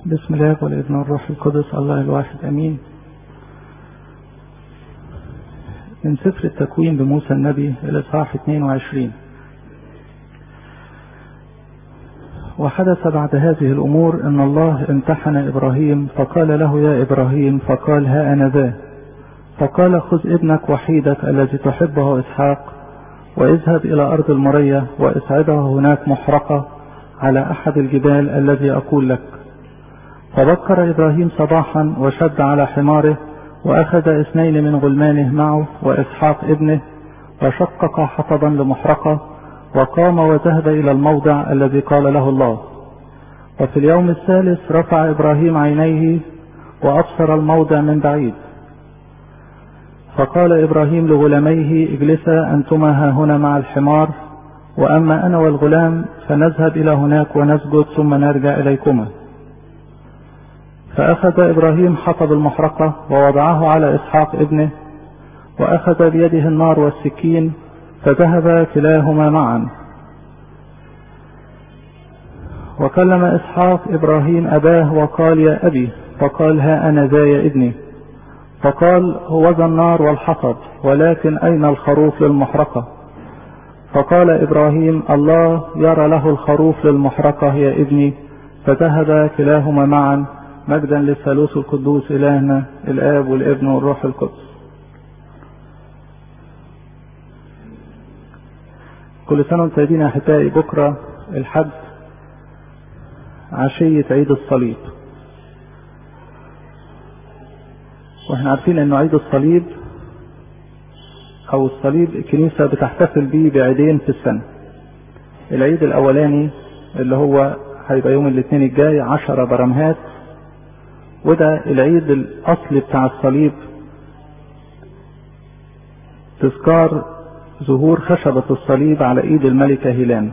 بسم الله والابن والروح القدس الله الواحد امين من سفر التكوين بموسى النبي الاصحاح 22 وحدث بعد هذه الامور ان الله امتحن ابراهيم فقال له يا ابراهيم فقال ها انا ذا فقال خذ ابنك وحيدك الذي تحبه اسحاق واذهب الى ارض المريه واسعده هناك محرقه على احد الجبال الذي اقول لك فبكر ابراهيم صباحا وشد على حماره واخذ اثنين من غلمانه معه واسحاق ابنه وشقق حطبا لمحرقه وقام وذهب الى الموضع الذي قال له الله وفي اليوم الثالث رفع ابراهيم عينيه وابصر الموضع من بعيد فقال ابراهيم لغلاميه اجلسا انتما ها هنا مع الحمار واما انا والغلام فنذهب الى هناك ونسجد ثم نرجع اليكما فأخذ إبراهيم حطب المحرقة ووضعه على إسحاق ابنه وأخذ بيده النار والسكين فذهب كلاهما معا وكلم إسحاق إبراهيم أباه وقال يا أبي فقال ها أنا ذا يا ابني فقال هو ذا النار والحطب ولكن أين الخروف للمحرقة فقال إبراهيم الله يرى له الخروف للمحرقة يا ابني فذهب كلاهما معا مجدا للثالوث القدوس إلهنا الآب والابن والروح القدس كل سنة وانتم طيبين يا أحبائي بكرة الحد عشية عيد الصليب واحنا عارفين انه عيد الصليب او الصليب الكنيسة بتحتفل بيه بعيدين في السنة العيد الاولاني اللي هو هيبقى يوم الاثنين الجاي عشرة برمهات وده العيد الاصلي بتاع الصليب تذكار ظهور خشبة الصليب على ايد الملكة هيلان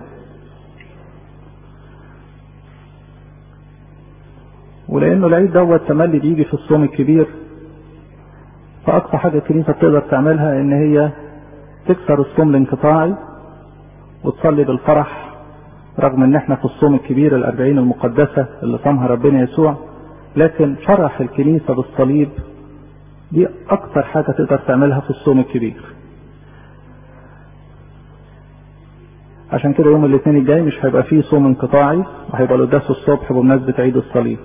ولانه العيد دوت تملي بيجي في الصوم الكبير فاقصى حاجة الكنيسة بتقدر تعملها ان هي تكسر الصوم الانقطاعي وتصلي بالفرح رغم ان احنا في الصوم الكبير الاربعين المقدسة اللي صامها ربنا يسوع لكن فرح الكنيسة بالصليب دي أكتر حاجة تقدر تعملها في الصوم الكبير. عشان كده يوم الاثنين الجاي مش هيبقى فيه صوم انقطاعي وهيبقى القداس الصبح بمناسبة عيد الصليب.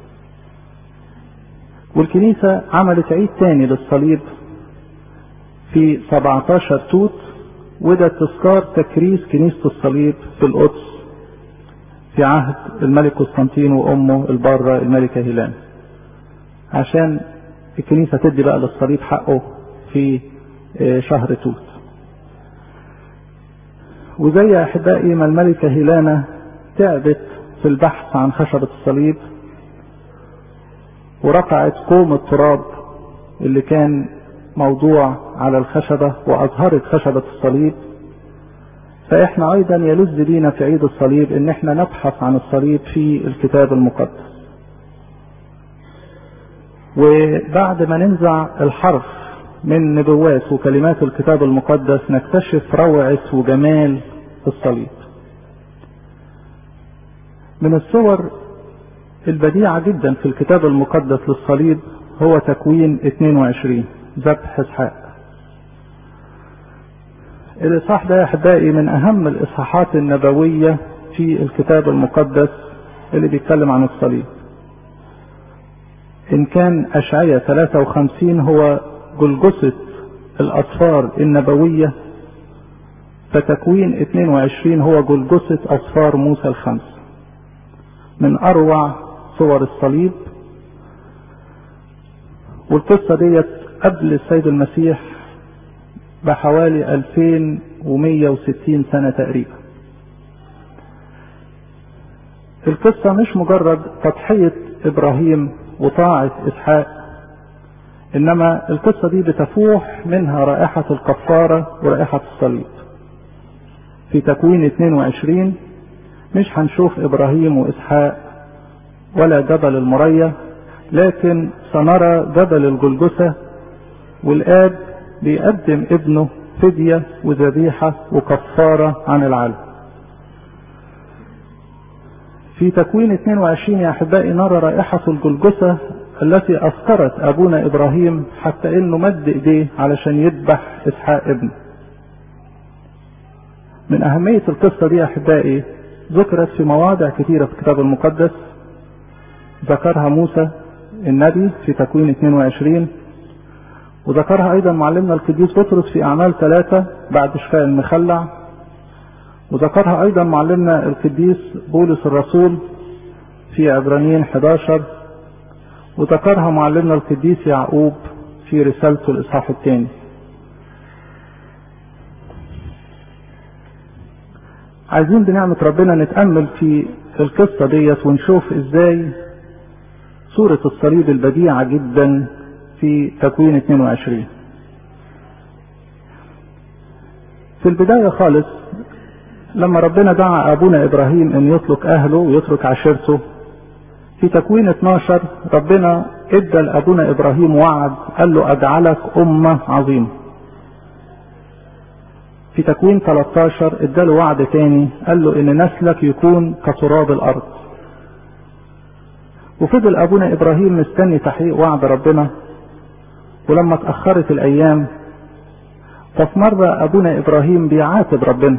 والكنيسة عملت عيد تاني للصليب في 17 توت وده تذكار تكريس كنيسة الصليب في القدس في عهد الملك قسطنطين وامه البارة الملكة هيلان عشان الكنيسة تدي بقى للصليب حقه في شهر توت وزي احبائي ما الملكة هيلانا تعبت في البحث عن خشبة الصليب ورفعت كوم التراب اللي كان موضوع على الخشبة واظهرت خشبة الصليب فاحنا ايضا يلذ بينا في عيد الصليب ان احنا نبحث عن الصليب في الكتاب المقدس وبعد ما ننزع الحرف من نبوات وكلمات الكتاب المقدس نكتشف روعة وجمال الصليب من الصور البديعة جدا في الكتاب المقدس للصليب هو تكوين 22 ذبح اسحاق الإصحاح ده يا أحبائي من أهم الإصحاحات النبوية في الكتاب المقدس اللي بيتكلم عن الصليب. إن كان أشعية 53 هو جلجسة الأسفار النبوية فتكوين 22 هو جلجسة أسفار موسى الخمس. من أروع صور الصليب والقصة ديت قبل السيد المسيح بحوالي 2160 سنة تقريبا القصة مش مجرد تضحية إبراهيم وطاعة إسحاق إنما القصة دي بتفوح منها رائحة الكفارة ورائحة الصليب في تكوين 22 مش هنشوف إبراهيم وإسحاق ولا جبل المرية لكن سنرى جبل الجلجسة والآب بيقدم ابنه فدية وذبيحة وكفارة عن العالم في تكوين 22 يا أحبائي نرى رائحة الجلجسة التي أفكرت أبونا إبراهيم حتى إنه مد إيديه علشان يذبح إسحاق ابنه. من أهمية القصة دي يا أحبائي ذكرت في مواضع كثيرة في الكتاب المقدس ذكرها موسى النبي في تكوين 22 وذكرها أيضا معلمنا القديس بطرس في أعمال ثلاثة بعد شفاء المخلع وذكرها أيضا معلمنا القديس بولس الرسول في عبرانيين 11 وذكرها معلمنا القديس يعقوب في رسالته الإصحاح الثاني عايزين بنعمة ربنا نتأمل في القصة ديت ونشوف ازاي صورة الصليب البديعة جدا في تكوين 22 في البداية خالص لما ربنا دعا أبونا إبراهيم أن يترك أهله ويترك عشيرته في تكوين 12 ربنا ادى لأبونا إبراهيم وعد قال له أجعلك أمة عظيمة في تكوين 13 اداله وعد تاني قال له ان نسلك يكون كتراب الارض وفضل ابونا ابراهيم مستني تحقيق وعد ربنا ولما اتاخرت الايام ففي مره ابونا ابراهيم بيعاتب ربنا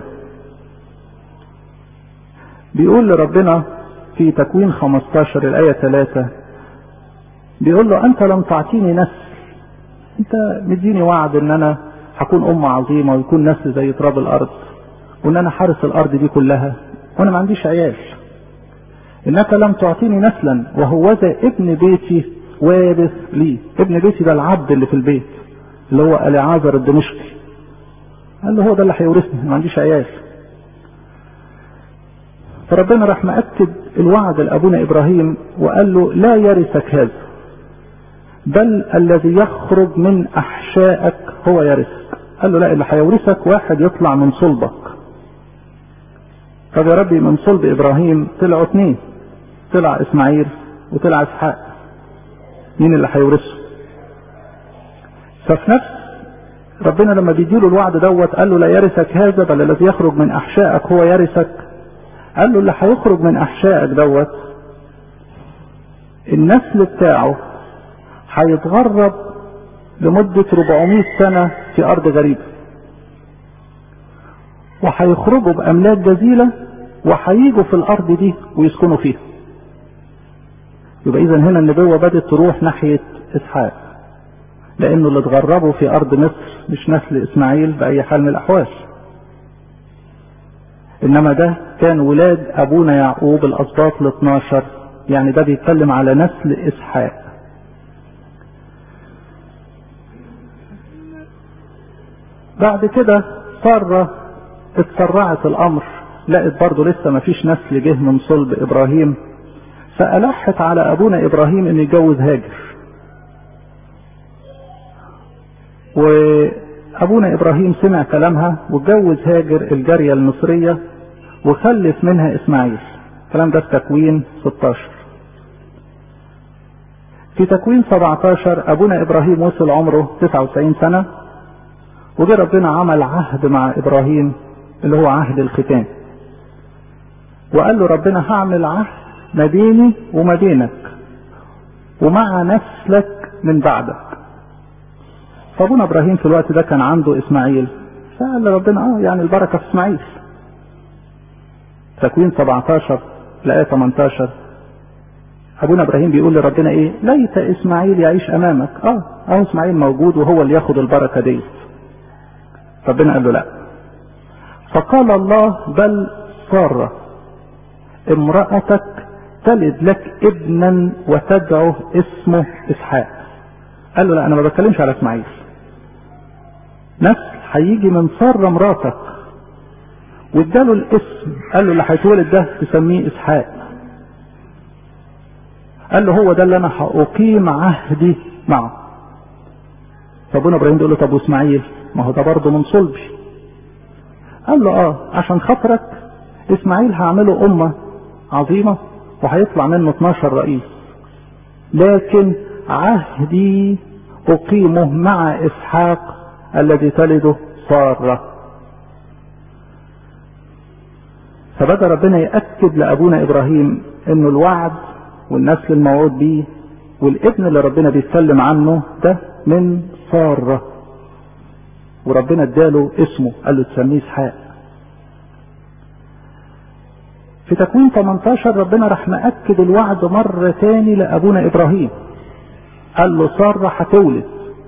بيقول لربنا في تكوين 15 الايه 3 بيقول له انت لم تعطيني نسل انت مديني وعد ان انا هكون أمة عظيمة ويكون نسل زي تراب الأرض وإن أنا حارس الأرض دي كلها وأنا ما عنديش عيال إنك لم تعطيني نسلا وهو ذا ابن بيتي وارث لي ابن بيتي ده العبد اللي في البيت اللي هو اليعازر الدمشقي قال له هو ده اللي هيورثني ما عنديش عيال فربنا راح مأكد الوعد لأبونا إبراهيم وقال له لا يرثك هذا بل الذي يخرج من أحشائك هو يرثك قال له لا اللي هيورثك واحد يطلع من صلبك طب يا ربي من صلب ابراهيم طلعوا اثنين طلع اسماعيل وطلع اسحاق مين اللي هيورثه ففي نفس ربنا لما بيديله الوعد دوت قال له لا يرثك هذا بل الذي يخرج من احشائك هو يرثك قال له اللي هيخرج من احشائك دوت النسل بتاعه هيتغرب لمدة 400 سنة في أرض غريبة وهيخرجوا بأملاك جزيلة وهيجوا في الأرض دي ويسكنوا فيها يبقى إذا هنا النبوة بدأت تروح ناحية إسحاق لأنه اللي اتغربوا في أرض مصر مش نسل إسماعيل بأي حال من الأحوال إنما ده كان ولاد أبونا يعقوب الأسباط ال 12 يعني ده بيتكلم على نسل إسحاق بعد كده سارة اتسرعت الامر لقت برضه لسه ما فيش نسل جه من صلب ابراهيم فألحت على ابونا ابراهيم انه يتجوز هاجر وابونا ابراهيم سمع كلامها واتجوز هاجر الجارية المصرية وخلف منها اسماعيل الكلام ده في تكوين 16 في تكوين 17 ابونا ابراهيم وصل عمره 99 سنه وجه ربنا عمل عهد مع ابراهيم اللي هو عهد الختان وقال له ربنا هعمل عهد ما بيني وما بينك ومع نسلك من بعدك فابونا ابراهيم في الوقت ده كان عنده اسماعيل فقال ربنا اه يعني البركه في اسماعيل تكوين 17 الايه 18 ابونا ابراهيم بيقول لربنا ايه ليت اسماعيل يعيش امامك اه اه اسماعيل موجود وهو اللي ياخد البركه دي ربنا قال له لا فقال الله بل سارة امرأتك تلد لك ابنا وتدعو اسمه اسحاق قال له لا انا ما بتكلمش على اسماعيل نسل هيجي من سارة مراتك واداله الاسم قال له اللي هيتولد ده تسميه اسحاق قال له هو ده اللي انا هاقيم عهدي معه فابونا ابراهيم بيقول له طب واسماعيل ما هو ده برضه من صلبي قال له اه عشان خاطرك اسماعيل هعمله امه عظيمه وهيطلع منه 12 رئيس لكن عهدي اقيمه مع اسحاق الذي تلده ساره فبدا ربنا ياكد لابونا ابراهيم انه الوعد والنسل الموعود بيه والابن اللي ربنا بيتكلم عنه ده من سارة وربنا اداله اسمه قال له تسميه اسحاق في تكوين 18 ربنا راح مأكد الوعد مرة تاني لأبونا إبراهيم قال له سارة هتولد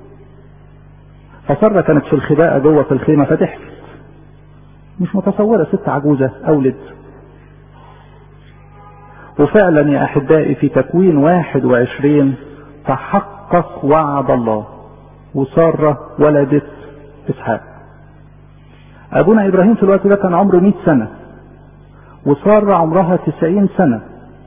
فسارة كانت في الخباءة جوه في الخيمة فتحكت مش متصورة ست عجوزة أولد وفعلا يا أحبائي في تكوين واحد وعشرين تحقق وعد الله وسارة ولدت إسحاق أبونا إبراهيم في الوقت ده كان عمره 100 سنة وسارة عمرها 90 سنة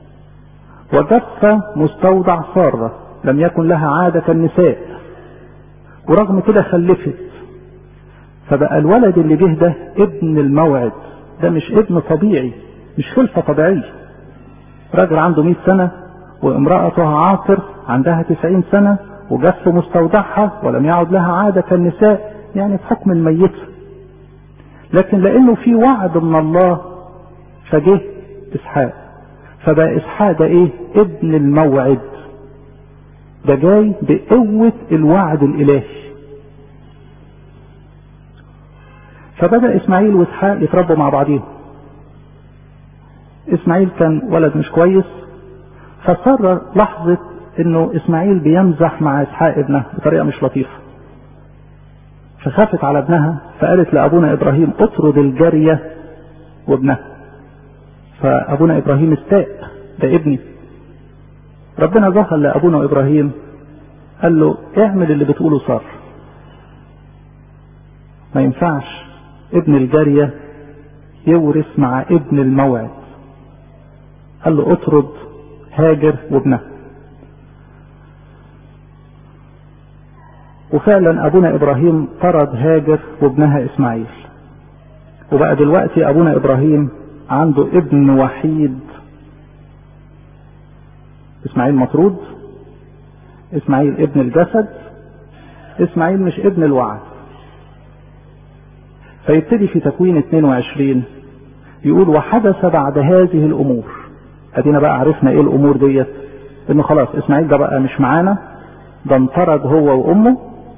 وجف مستودع سارة لم يكن لها عادة النساء ورغم كده خلفت فبقى الولد اللي جه ده ابن الموعد ده مش ابن طبيعي مش خلفة طبيعية راجل عنده 100 سنة وامرأته عاصر عندها 90 سنة وجف مستودعها ولم يعد لها عادة كالنساء يعني في حكم الميتة لكن لانه في وعد من الله فجه اسحاق فبقى اسحاق ده ايه ابن الموعد ده جاي بقوة الوعد الالهي فبدأ اسماعيل واسحاق يتربوا مع بعضهم اسماعيل كان ولد مش كويس فصر لحظة انه اسماعيل بيمزح مع اسحاق ابنه بطريقة مش لطيفة فخافت على ابنها فقالت لابونا ابراهيم اطرد الجارية وابنها فابونا ابراهيم استاء ده ابني ربنا ظهر لابونا ابراهيم قال له اعمل اللي بتقوله صار ما ينفعش ابن الجارية يورث مع ابن الموعد قال له اطرد هاجر وابنها وفعلا ابونا ابراهيم طرد هاجر وابنها اسماعيل وبقى دلوقتي ابونا ابراهيم عنده ابن وحيد اسماعيل مطرود اسماعيل ابن الجسد اسماعيل مش ابن الوعد فيبتدي في تكوين 22 يقول وحدث بعد هذه الامور ادينا بقى عرفنا ايه الامور ديت انه خلاص اسماعيل ده بقى مش معانا ده انطرد هو وامه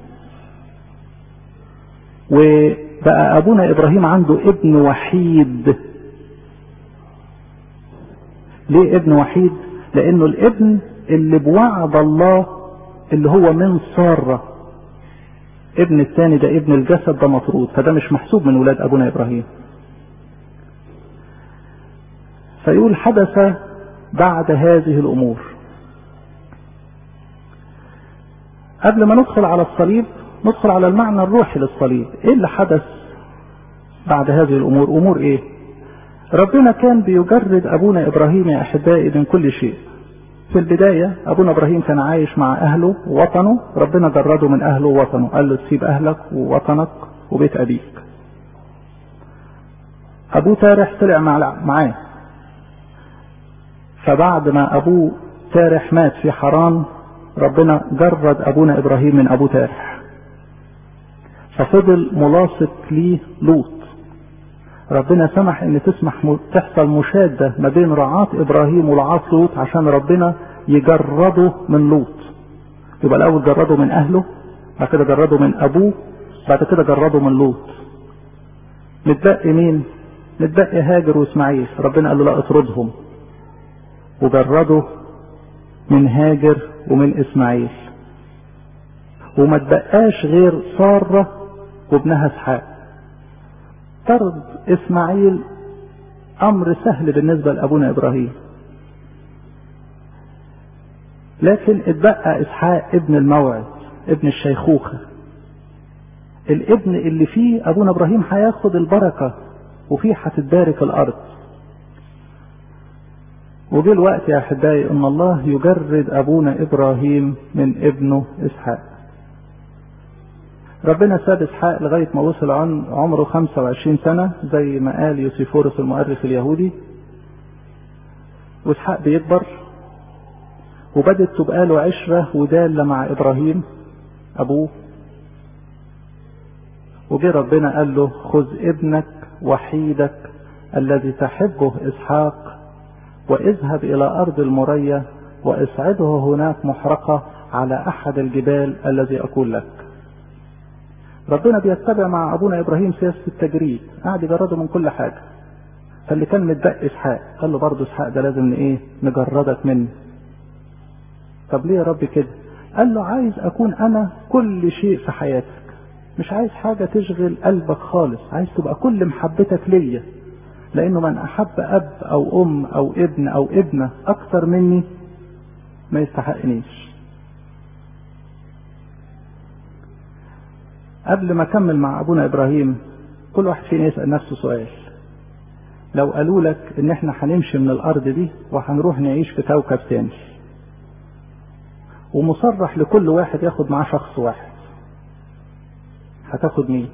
وبقى ابونا ابراهيم عنده ابن وحيد ليه ابن وحيد لانه الابن اللي بوعد الله اللي هو من سارة ابن الثاني ده ابن الجسد ده مطرود فده مش محسوب من ولاد ابونا ابراهيم فيقول حدث بعد هذه الامور قبل ما ندخل على الصليب ندخل على المعنى الروحي للصليب ايه اللي حدث بعد هذه الامور امور ايه ربنا كان بيجرد ابونا ابراهيم يا احبائي من كل شيء في البداية ابونا ابراهيم كان عايش مع اهله ووطنه ربنا جرده من اهله ووطنه قال له تسيب اهلك ووطنك وبيت ابيك ابوه تارح طلع معاه فبعد ما ابوه تارح مات في حران ربنا جرد ابونا ابراهيم من ابوه تارح ففضل ملاصق ليه لوط ربنا سمح ان تسمح تحصل مشادة ما بين رعاة ابراهيم ورعاة لوط عشان ربنا يجرده من لوط يبقى الاول جرده من اهله بعد كده جرده من ابوه بعد كده جرده من لوط متبقي مين متبقي هاجر واسماعيل ربنا قال له لا اطردهم وجرده من هاجر ومن اسماعيل وما تبقاش غير سارة وابنها اسحاق طرد اسماعيل امر سهل بالنسبة لابونا ابراهيم لكن اتبقى اسحاق ابن الموعد ابن الشيخوخة الابن اللي فيه ابونا ابراهيم هياخد البركة وفيه هتتبارك الارض وجه الوقت يا احبائي ان الله يجرد ابونا ابراهيم من ابنه اسحاق ربنا ساب اسحاق لغايه ما وصل عن عمره 25 سنه زي ما قال يوسيفورس المؤرخ اليهودي واسحاق بيكبر وبدت تبقى له عشره وداله مع ابراهيم ابوه وجه ربنا قال له خذ ابنك وحيدك الذي تحبه اسحاق واذهب إلى أرض المرية واسعده هناك محرقة على أحد الجبال الذي أقول لك ربنا بيتبع مع أبونا إبراهيم سياسة التجريد قاعد يجرده من كل حاجة فاللي كان متبقي إسحاق قال له برضه إسحاق ده لازم إيه نجردك منه طب ليه يا رب كده قال له عايز أكون أنا كل شيء في حياتك مش عايز حاجة تشغل قلبك خالص عايز تبقى كل محبتك ليا لأنه من أحب أب أو أم أو ابن أو ابنة أكثر مني ما يستحقنيش قبل ما أكمل مع أبونا إبراهيم كل واحد فينا يسأل نفسه سؤال لو قالوا لك إن إحنا هنمشي من الأرض دي وهنروح نعيش في كوكب تاني ومصرح لكل واحد ياخد معاه شخص واحد هتاخد مين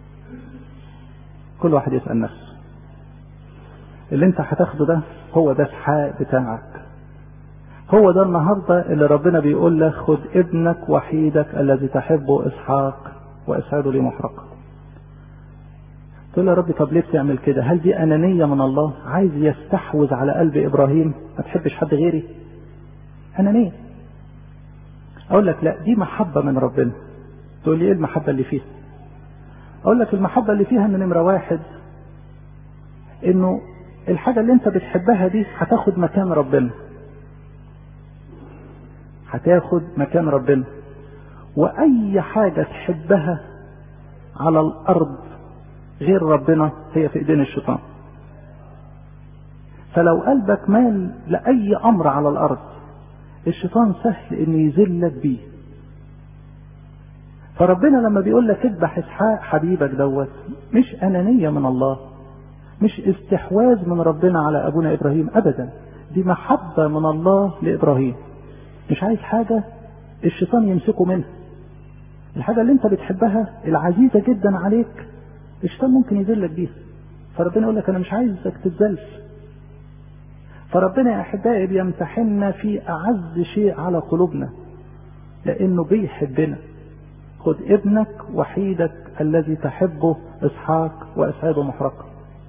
كل واحد يسأل نفسه اللي انت هتاخده ده هو ده اسحاق بتاعك هو ده النهارده اللي ربنا بيقول لك خد ابنك وحيدك الذي تحبه اسحاق واسعده لي محرقه تقول يا رب طب ليه بتعمل كده هل دي انانيه من الله عايز يستحوذ على قلب ابراهيم ما تحبش حد غيري انانيه اقول لك لا دي محبه من ربنا تقول لي ايه المحبه اللي فيها اقول لك المحبه اللي فيها ان نمره واحد انه الحاجه اللي انت بتحبها دي هتاخد مكان ربنا هتاخد مكان ربنا واي حاجه تحبها على الارض غير ربنا هي في ايدين الشيطان فلو قلبك مال لاي امر على الارض الشيطان سهل انه يذلك بيه فربنا لما بيقول لك اذبح اسحاق حبيبك دوت مش انانيه من الله مش استحواذ من ربنا على ابونا ابراهيم ابدا دي محبه من الله لابراهيم مش عايز حاجه الشيطان يمسكه منها الحاجه اللي انت بتحبها العزيزه جدا عليك الشيطان ممكن يذلك بيها فربنا يقول لك انا مش عايزك تتذل فربنا يا احبائي بيمتحنا في اعز شيء على قلوبنا لانه بيحبنا خد ابنك وحيدك الذي تحبه اسحاق واسعده محرقه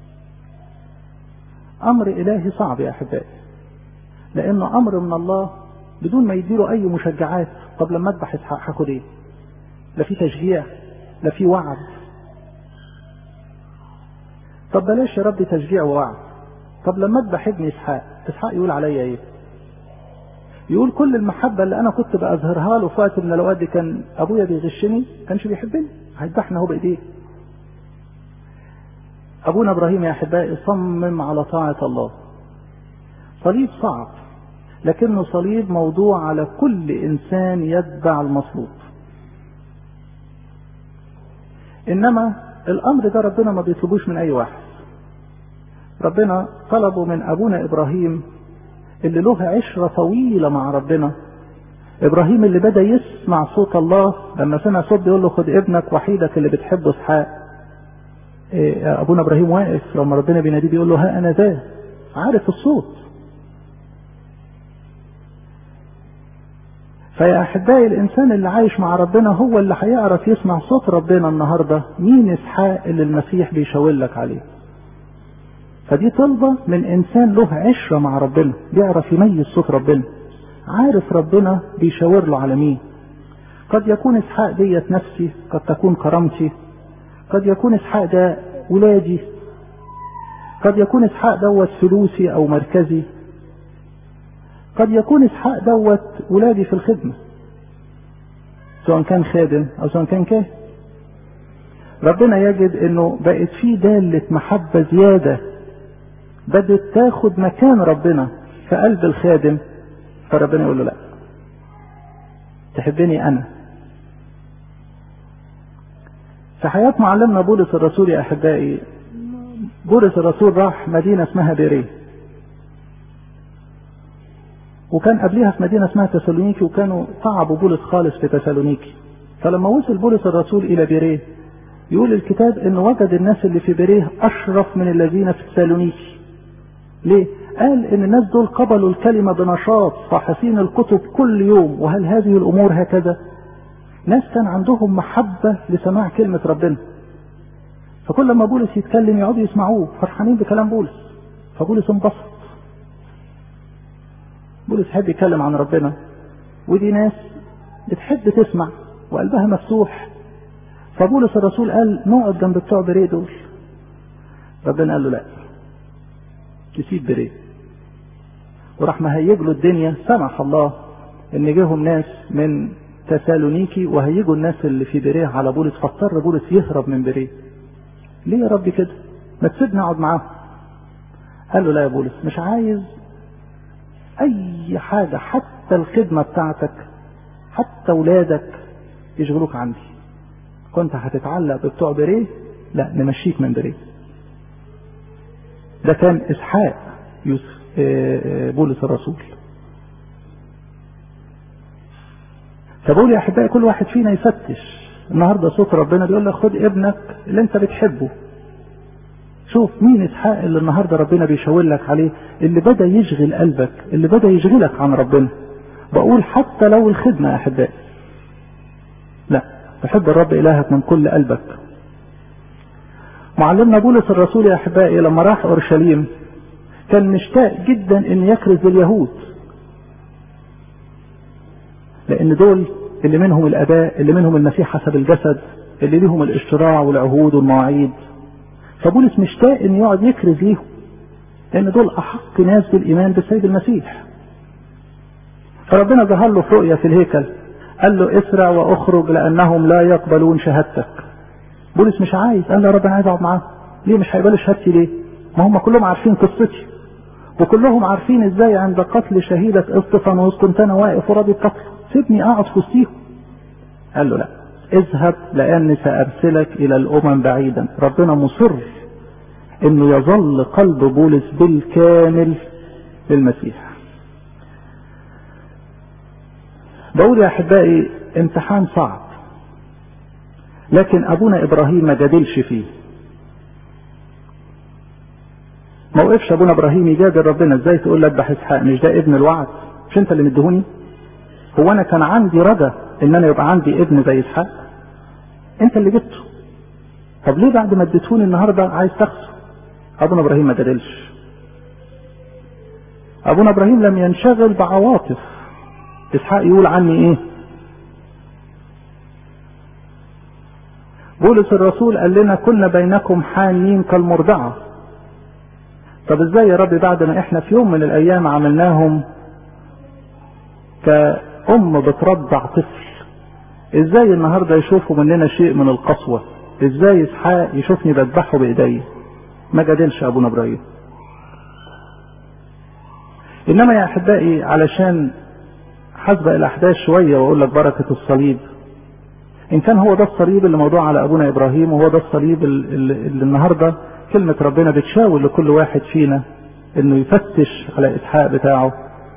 امر الهي صعب يا احبائي لانه امر من الله بدون ما يديله اي مشجعات طب لما اذبح اسحاق هاخد ايه لا في تشجيع لا في وعد طب بلاش يا رب تشجيع ووعد طب لما اذبح ابني اسحاق اسحاق يقول عليا ايه يقول كل المحبة اللي أنا كنت بأظهرها له في وقت من الأوقات دي كان أبويا بيغشني كانش بيحبني هيذبحنا هو بإيديه أبونا إبراهيم يا أحبائي صمم على طاعة الله صليب صعب لكنه صليب موضوع على كل إنسان يتبع المصلوب إنما الأمر ده ربنا ما بيطلبوش من أي واحد ربنا طلبه من أبونا إبراهيم اللي له عشرة طويلة مع ربنا إبراهيم اللي بدأ يسمع صوت الله لما سمع صوت بيقول له خد ابنك وحيدك اللي بتحبه اسحاق إيه أبونا إبراهيم واقف لما ربنا بيناديه بيقول له ها أنا ذا عارف الصوت فيا أحبائي الإنسان اللي عايش مع ربنا هو اللي هيعرف يسمع صوت ربنا النهاردة مين إسحاق اللي المسيح بيشاور لك عليه فدي طلبة من إنسان له عشرة مع ربنا بيعرف يميز صوت ربنا عارف ربنا بيشاور له على مين قد يكون إسحاق ديت نفسي قد تكون كرامتي قد يكون إسحاق ده ولادي قد يكون إسحاق دوت فلوسي أو مركزي قد يكون إسحاق دوت ولادي في الخدمة سواء كان خادم أو سواء كان كاهن ربنا يجد انه بقت في دالة محبة زيادة بدت تاخد مكان ربنا في قلب الخادم فربنا يقول له لا تحبني انا في حياة معلمنا بولس الرسول يا احبائي بولس الرسول راح مدينة اسمها بيريه وكان قبلها في مدينة اسمها تسالونيكي وكانوا تعبوا بولس خالص في تسالونيكي فلما وصل بولس الرسول الى بيريه يقول الكتاب ان وجد الناس اللي في بيريه اشرف من الذين في تسالونيكي ليه؟ قال ان الناس دول قبلوا الكلمة بنشاط فاحصين الكتب كل يوم وهل هذه الامور هكذا؟ ناس كان عندهم محبة لسماع كلمة ربنا. فكل ما بولس يتكلم يقعدوا يسمعوه فرحانين بكلام بولس. فبولس انبسط. بولس يحب يتكلم عن ربنا ودي ناس بتحب تسمع وقلبها مفتوح فبولس الرسول قال نقعد جنب بتوع بريه دول ربنا قال له لا تسيب بريه وراح مهيج له الدنيا سمح الله ان جيهم ناس من تسالونيكي وهيجوا الناس اللي في بريه على بولس فاضطر بولس يهرب من بريه ليه يا رب كده ما تسيبني اقعد معاهم قال له لا يا بولس مش عايز اي حاجه حتى الخدمه بتاعتك حتى ولادك يشغلوك عندي كنت هتتعلق ببتوع بريه لا نمشيك من بريه ده كان اسحاق يوسف بولس الرسول فبقول يا احبائي كل واحد فينا يفتش النهارده صوت ربنا بيقول لك خد ابنك اللي انت بتحبه شوف مين اسحاق اللي النهارده ربنا بيشاور لك عليه اللي بدا يشغل قلبك اللي بدا يشغلك عن ربنا بقول حتى لو الخدمه يا احبائي لا تحب الرب الهك من كل قلبك معلمنا بولس الرسول يا احبائي لما راح اورشليم كان مشتاق جدا ان يكرز اليهود لان دول اللي منهم الاباء اللي منهم المسيح حسب الجسد اللي ليهم الاشتراع والعهود والمواعيد فبولس مشتاق ان يقعد يكرز ليهم لان دول احق ناس بالايمان بالسيد المسيح فربنا ظهر له في رؤيا في الهيكل قال له اسرع واخرج لانهم لا يقبلون شهادتك بولس مش عايز قال له يا رب انا عايز اقعد معاهم ليه مش هيقبلوا شهادتي ليه ما هم كلهم عارفين قصتي وكلهم عارفين ازاي عند قتل شهيدة اسطفانوس كنت انا واقف وراضي بقتله سيبني اقعد في وسطيهم قال له لا اذهب لاني سارسلك الى الامم بعيدا ربنا مصر انه يظل قلب بولس بالكامل للمسيح بقول يا احبائي امتحان صعب لكن ابونا ابراهيم ما جادلش فيه ما وقفش ابونا ابراهيم يجادل ربنا ازاي تقول لك اذبح اسحاق مش ده ابن الوعد مش انت اللي مديهوني هو انا كان عندي رجا ان انا يبقى عندي ابن زي اسحاق انت اللي جبته طب ليه بعد ما اديتهوني النهارده عايز تاخده ابونا ابراهيم ما جادلش ابونا ابراهيم لم ينشغل بعواطف اسحاق يقول عني ايه بولس الرسول قال لنا كنا بينكم حانين كالمرضعه طب ازاي يا رب بعد ما احنا في يوم من الايام عملناهم كأم بترضع طفل ازاي النهارده يشوفوا مننا شيء من القسوة ازاي اسحاق يشوفني بذبحه بايدي ما جادلش ابونا ابراهيم انما يا احبائي علشان حسب الاحداث شويه واقول لك بركه الصليب ان كان هو ده الصليب اللي موضوع على ابونا ابراهيم وهو ده الصليب اللي, اللي النهارده كلمة ربنا بتشاور لكل واحد فينا انه يفتش على اسحاق بتاعه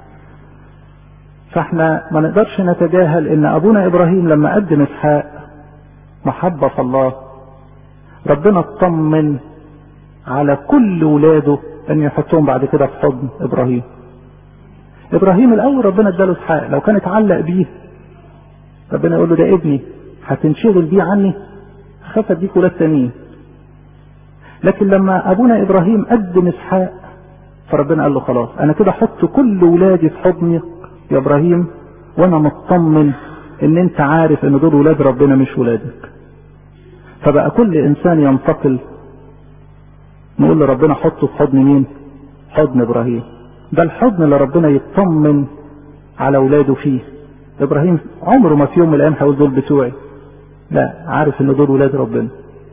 فاحنا ما نقدرش نتجاهل ان ابونا ابراهيم لما قدم اسحاق محبة في الله ربنا اطمن على كل ولاده ان يحطهم بعد كده في حضن ابراهيم ابراهيم الاول ربنا اداله اسحاق لو كان اتعلق بيه ربنا يقول له ده ابني هتنشغل بيه عني خاف اديك ولاد تانيين لكن لما ابونا ابراهيم قدم اسحاق فربنا قال له خلاص انا كده احط كل ولادي في حضني يا ابراهيم وانا مطمن ان انت عارف ان دول ولاد ربنا مش ولادك فبقى كل انسان ينتقل نقول لربنا حطه في حضن مين حضن ابراهيم ده الحضن اللي ربنا يطمن على اولاده فيه ابراهيم عمره ما في يوم من الايام هيقول دول بتوعي لا عارف ان دول ولاد ربنا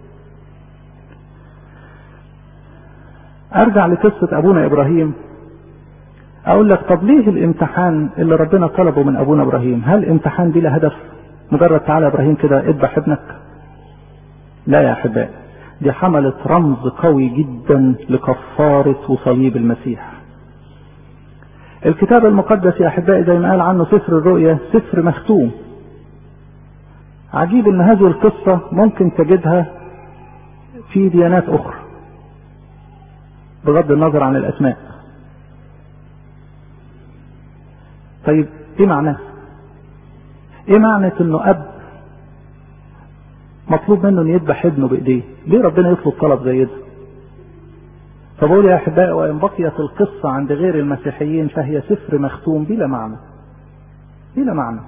ارجع لقصة ابونا ابراهيم اقول لك طب ليه الامتحان اللي ربنا طلبه من ابونا ابراهيم هل الامتحان دي له هدف مجرد تعالى ابراهيم كده اذبح ابنك لا يا احبائي دي حملت رمز قوي جدا لكفارة وصليب المسيح الكتاب المقدس يا احبائي زي ما قال عنه سفر الرؤيا سفر مختوم عجيب ان هذه القصة ممكن تجدها في ديانات اخرى بغض النظر عن الاسماء طيب ايه معناه ايه معنى انه اب مطلوب منه انه يذبح ابنه بايديه ليه ربنا يطلب طلب زي ده فبقول يا احبائي وان بقيت القصه عند غير المسيحيين فهي سفر مختوم بلا معنى بلا معنى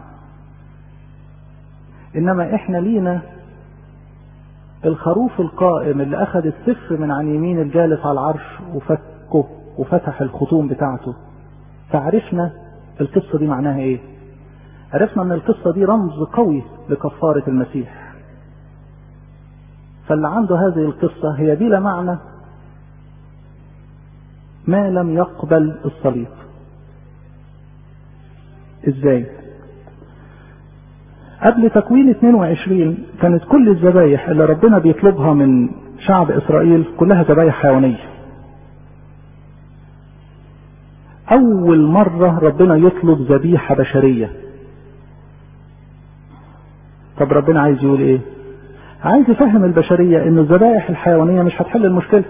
انما احنا لينا الخروف القائم اللي اخذ السفر من عن يمين الجالس على العرش وفكه وفتح الختوم بتاعته فعرفنا القصه دي معناها ايه عرفنا ان القصه دي رمز قوي لكفاره المسيح فاللي عنده هذه القصه هي بلا معنى ما لم يقبل الصليب ازاي قبل تكوين 22 كانت كل الذبايح اللي ربنا بيطلبها من شعب اسرائيل كلها ذبايح حيوانيه اول مره ربنا يطلب ذبيحه بشريه طب ربنا عايز يقول ايه عايز يفهم البشريه ان الذبائح الحيوانيه مش هتحل المشكله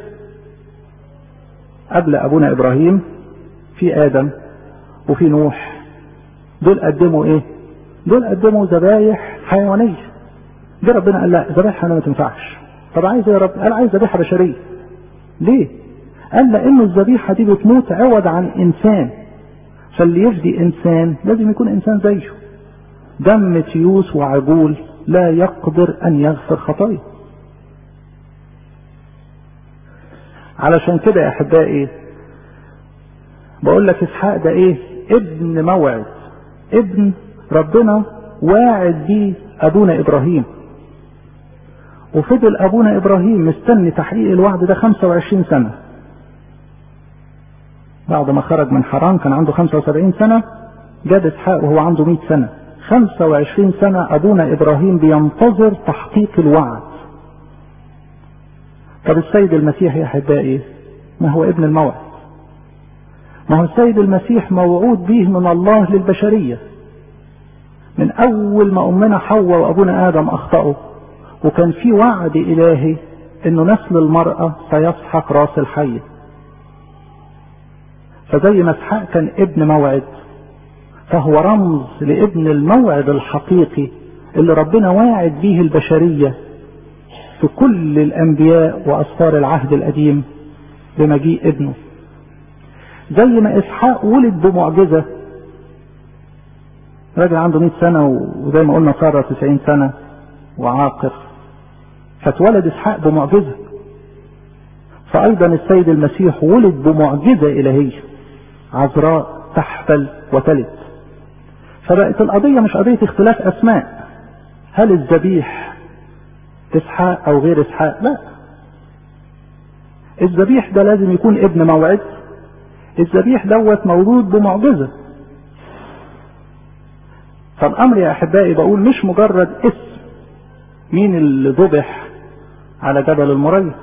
قبل ابونا ابراهيم في ادم وفي نوح دول قدموا ايه دول قدموا ذبايح حيوانيه جه ربنا قال لا ذبائح حيوانيه ما تنفعش طب عايز ايه يا رب قال عايز ذبيحه بشريه ليه قال لان الذبيحه دي بتموت عوض عن انسان فاللي يفدي انسان لازم يكون انسان زيه دم تيوس وعجول لا يقدر ان يغفر خطايا علشان كده يا احبائي بقول لك اسحاق ده ايه ابن موعد ابن ربنا واعد بيه ابونا ابراهيم وفضل ابونا ابراهيم مستني تحقيق الوعد ده 25 سنه بعد ما خرج من حران كان عنده 75 سنه جاب اسحاق وهو عنده 100 سنه 25 سنه ابونا ابراهيم بينتظر تحقيق الوعد طب السيد المسيح يا احبائي ما هو ابن الموعد ما هو السيد المسيح موعود به من الله للبشريه من اول ما امنا حواء وابونا ادم اخطاوا وكان في وعد الهي انه نسل المراه سيسحق راس الحي فزي ما اسحاق كان ابن موعد فهو رمز لابن الموعد الحقيقي اللي ربنا واعد به البشريه في كل الانبياء واسفار العهد القديم بمجيء ابنه زي ما اسحاق ولد بمعجزه راجل عنده 100 سنه وزي ما قلنا ساره 90 سنه وعاقر فاتولد اسحاق بمعجزه فايضا السيد المسيح ولد بمعجزه الهيه عذراء تحفل وتلد فبقت القضيه مش قضيه اختلاف اسماء هل الذبيح اسحاق او غير اسحاق لا الذبيح ده لازم يكون ابن موعد الذبيح دوت مولود بمعجزه فالامر يا احبائي بقول مش مجرد اسم مين اللي ذبح على جبل المريا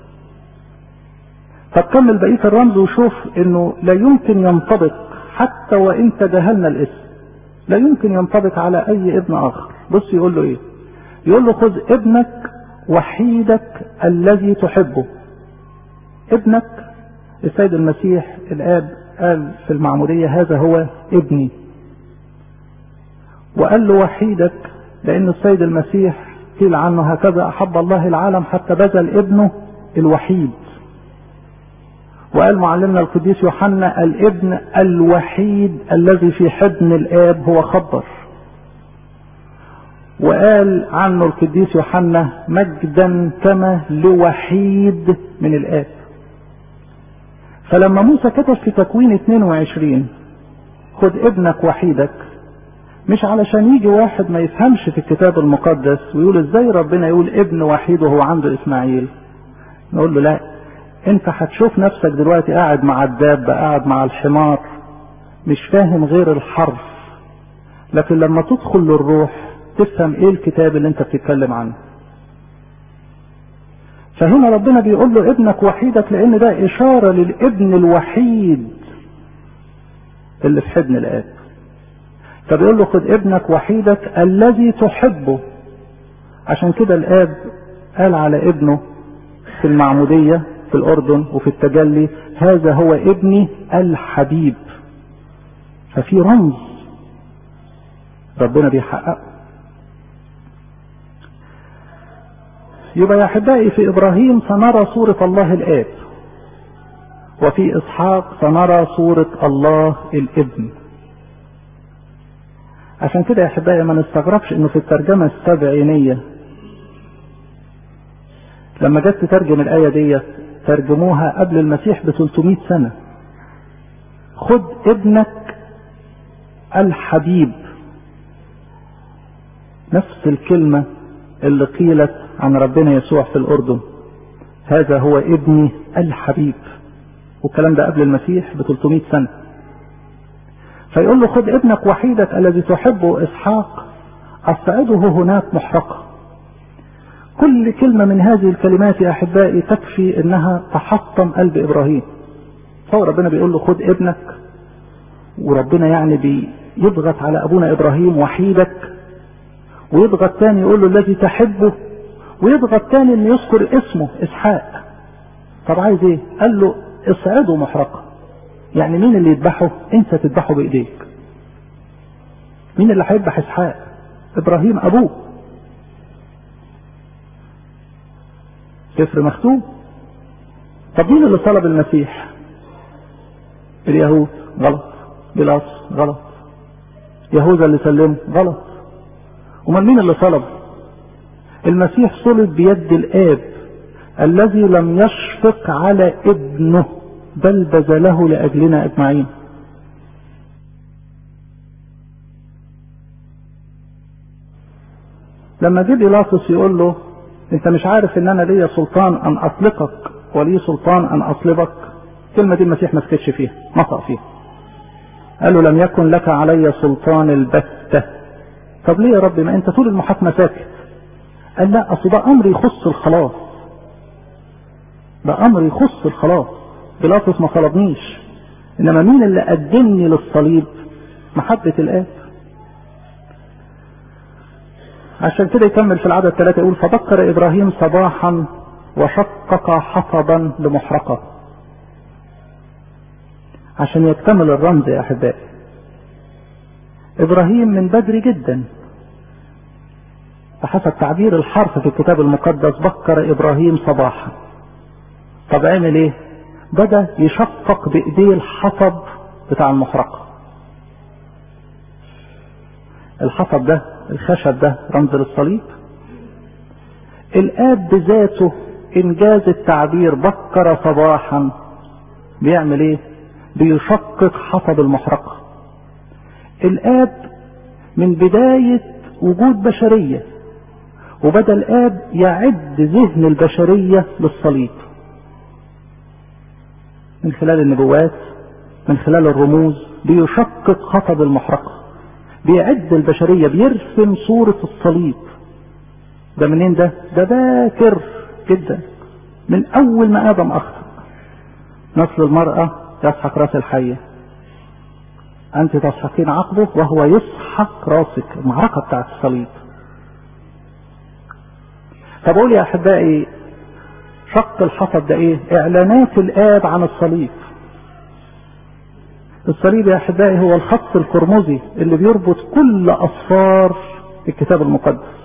طب كمل بقيه الرمز وشوف انه لا يمكن ينطبق حتى وان تجاهلنا الاسم لا يمكن ينطبق على اي ابن اخر بص يقول له ايه يقول له خذ ابنك وحيدك الذي تحبه ابنك السيد المسيح الاب قال في المعمودية هذا هو ابني وقال له وحيدك لان السيد المسيح قيل عنه هكذا احب الله العالم حتى بذل ابنه الوحيد وقال معلمنا القديس يوحنا الابن الوحيد الذي في حضن الاب هو خبر وقال عنه القديس يوحنا مجدا كما لوحيد من الاب فلما موسى كتب في تكوين 22 خد ابنك وحيدك مش علشان يجي واحد ما يفهمش في الكتاب المقدس ويقول ازاي ربنا يقول ابن وحيد وهو عنده اسماعيل نقول له لا انت هتشوف نفسك دلوقتي قاعد مع الدابة قاعد مع الحمار مش فاهم غير الحرف لكن لما تدخل للروح تفهم ايه الكتاب اللي انت بتتكلم عنه فهنا ربنا بيقول له ابنك وحيدك لان ده اشارة للابن الوحيد اللي في حضن الاب فبيقول له خد ابنك وحيدك الذي تحبه عشان كده الاب قال على ابنه في المعمودية في الأردن وفي التجلي هذا هو ابني الحبيب ففي رمز ربنا بيحققه يبقى يا أحبائي في إبراهيم سنرى صورة الله الآب وفي إسحاق سنرى صورة الله الابن عشان كده يا أحبائي ما نستغربش إنه في الترجمة السبعينية لما جت تترجم الآية دي ترجموها قبل المسيح ب 300 سنة خد ابنك الحبيب نفس الكلمة اللي قيلت عن ربنا يسوع في الأردن هذا هو ابني الحبيب والكلام ده قبل المسيح ب 300 سنة فيقول له خد ابنك وحيدك الذي تحبه إسحاق أصعده هناك محرقة كل كلمة من هذه الكلمات يا أحبائي تكفي إنها تحطم قلب إبراهيم هو ربنا بيقول له خد ابنك وربنا يعني بيضغط على أبونا إبراهيم وحيدك ويضغط تاني يقول له الذي تحبه ويضغط تاني إنه يذكر اسمه إسحاق طب عايز إيه؟ قال له اصعده محرقة يعني مين اللي يذبحه؟ أنت تذبحه بإيديك مين اللي هيذبح إسحاق؟ إبراهيم أبوه سفر مختوم طب مين اللي طلب المسيح اليهود غلط بيلاطس غلط يهوذا اللي سلمه غلط امال مين اللي طلب المسيح صلب بيد الاب الذي لم يشفق على ابنه بل بذله لاجلنا اجمعين لما جه بيلاطس يقول له انت مش عارف ان انا ليا سلطان ان اطلقك ولي سلطان ان اصلبك الكلمة دي المسيح ما سكتش فيها نطق فيها قال له لم يكن لك علي سلطان البتة طب ليه يا رب ما انت طول المحاكمة ساكت قال لا اصل ده امر يخص الخلاص ده امر يخص الخلاص بيلاطس ما طلبنيش انما مين اللي قدمني للصليب محبة الاب عشان كده يكمل في العدد ثلاثة يقول فبكر إبراهيم صباحا وشقق حطبا لمحرقة عشان يكتمل الرمز يا أحبائي إبراهيم من بدري جدا بحسب تعبير الحرف في الكتاب المقدس بكر إبراهيم صباحا طب عمل إيه؟ بدأ يشقق بإيديه الحطب بتاع المحرقة الحطب ده الخشب ده رمز للصليب الآب بذاته إنجاز التعبير بكر صباحا بيعمل إيه؟ بيشقق حطب المحرقة الآب من بداية وجود بشرية وبدأ الآب يعد ذهن البشرية للصليب من خلال النبوات من خلال الرموز بيشقق حطب المحرقة بيعد البشرية بيرسم صورة الصليب ده منين ده ده باكر جدا من اول ما ادم اخطأ نسل المرأة يسحق راس الحية انت تسحقين عقبه وهو يسحق راسك المعركة بتاعت الصليب طب اقول يا احبائي شق الحطب ده ايه اعلانات الاب عن الصليب الصليب يا احبائي هو الخط القرمزي اللي بيربط كل اصفار الكتاب المقدس